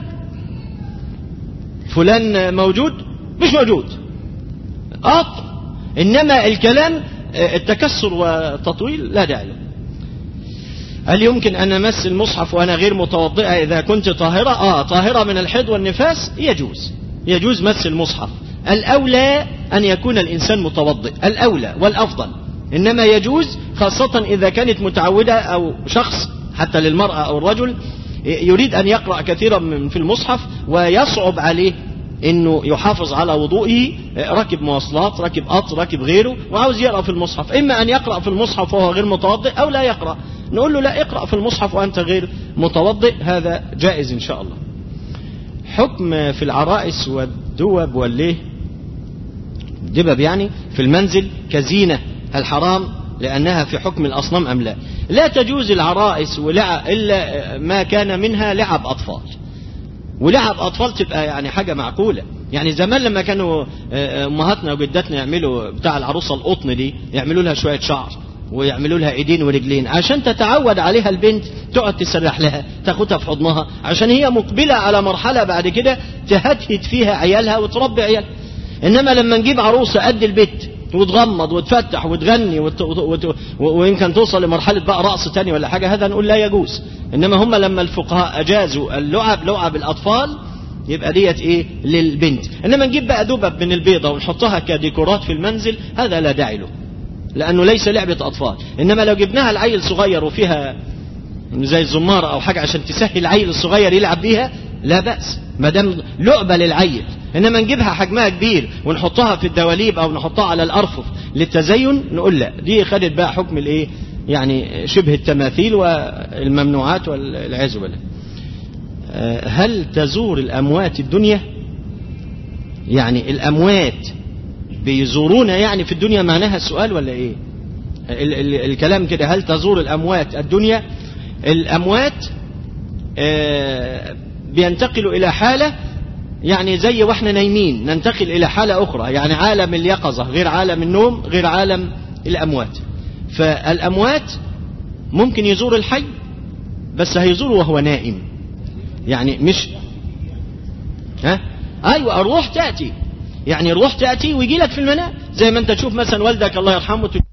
فلان موجود مش موجود قط انما الكلام التكسر والتطويل لا داعي له هل يمكن أن أمس المصحف وأنا غير متوضئة إذا كنت طاهرة آه طاهرة من الحيض والنفاس يجوز يجوز مس المصحف الأولى أن يكون الإنسان متوضئ الأولى والأفضل إنما يجوز خاصة إذا كانت متعودة أو شخص حتى للمرأة أو الرجل يريد أن يقرأ كثيرا من في المصحف ويصعب عليه انه يحافظ على وضوئه راكب مواصلات راكب قطر راكب غيره وعاوز يقرا في المصحف اما ان يقرا في المصحف وهو غير متوضئ او لا يقرا نقول له لا اقرا في المصحف وانت غير متوضئ هذا جائز ان شاء الله حكم في العرائس والدوب والليه دبب يعني في المنزل كزينة هل حرام لأنها في حكم الأصنام أم لا لا تجوز العرائس ولعب إلا ما كان منها لعب أطفال ولعب أطفال تبقى يعني حاجة معقولة يعني زمان لما كانوا أمهاتنا وجداتنا يعملوا بتاع العروسة القطن دي يعملوا لها شوية شعر ويعملوا لها ايدين ورجلين عشان تتعود عليها البنت تقعد تسرح لها تاخدها في حضنها عشان هي مقبلة على مرحلة بعد كده تهدهد فيها عيالها وتربي عيالها انما لما نجيب عروسة قد البيت وتغمض وتفتح وتغني وت... وت... ويمكن توصل لمرحلة بقى رقص تاني ولا حاجة هذا نقول لا يجوز انما هم لما الفقهاء اجازوا اللعب لعب الاطفال يبقى ديت ايه للبنت انما نجيب بقى دبب من البيضة ونحطها كديكورات في المنزل هذا لا داعي له لانه ليس لعبة اطفال انما لو جبناها العيل صغير وفيها زي الزمارة او حاجة عشان تسهل العيل الصغير يلعب بيها لا بأس ما دام لعبة للعيل انما نجيبها حجمها كبير ونحطها في الدواليب او نحطها على الارفف للتزين نقول لا دي خدت بقى حكم الايه يعني شبه التماثيل والممنوعات والعياذ بالله هل تزور الاموات الدنيا يعني الاموات بيزورونا يعني في الدنيا معناها السؤال ولا ايه ال ال الكلام كده هل تزور الاموات الدنيا الاموات آه بينتقلوا الى حاله يعني زي واحنا نايمين ننتقل الى حاله اخرى يعني عالم اليقظه غير عالم النوم غير عالم الاموات فالاموات ممكن يزور الحي بس هيزوره وهو نائم يعني مش ها ايوه الروح تاتي يعني الروح تاتي ويجي لك في المنام زي ما انت تشوف مثلا والدك الله يرحمه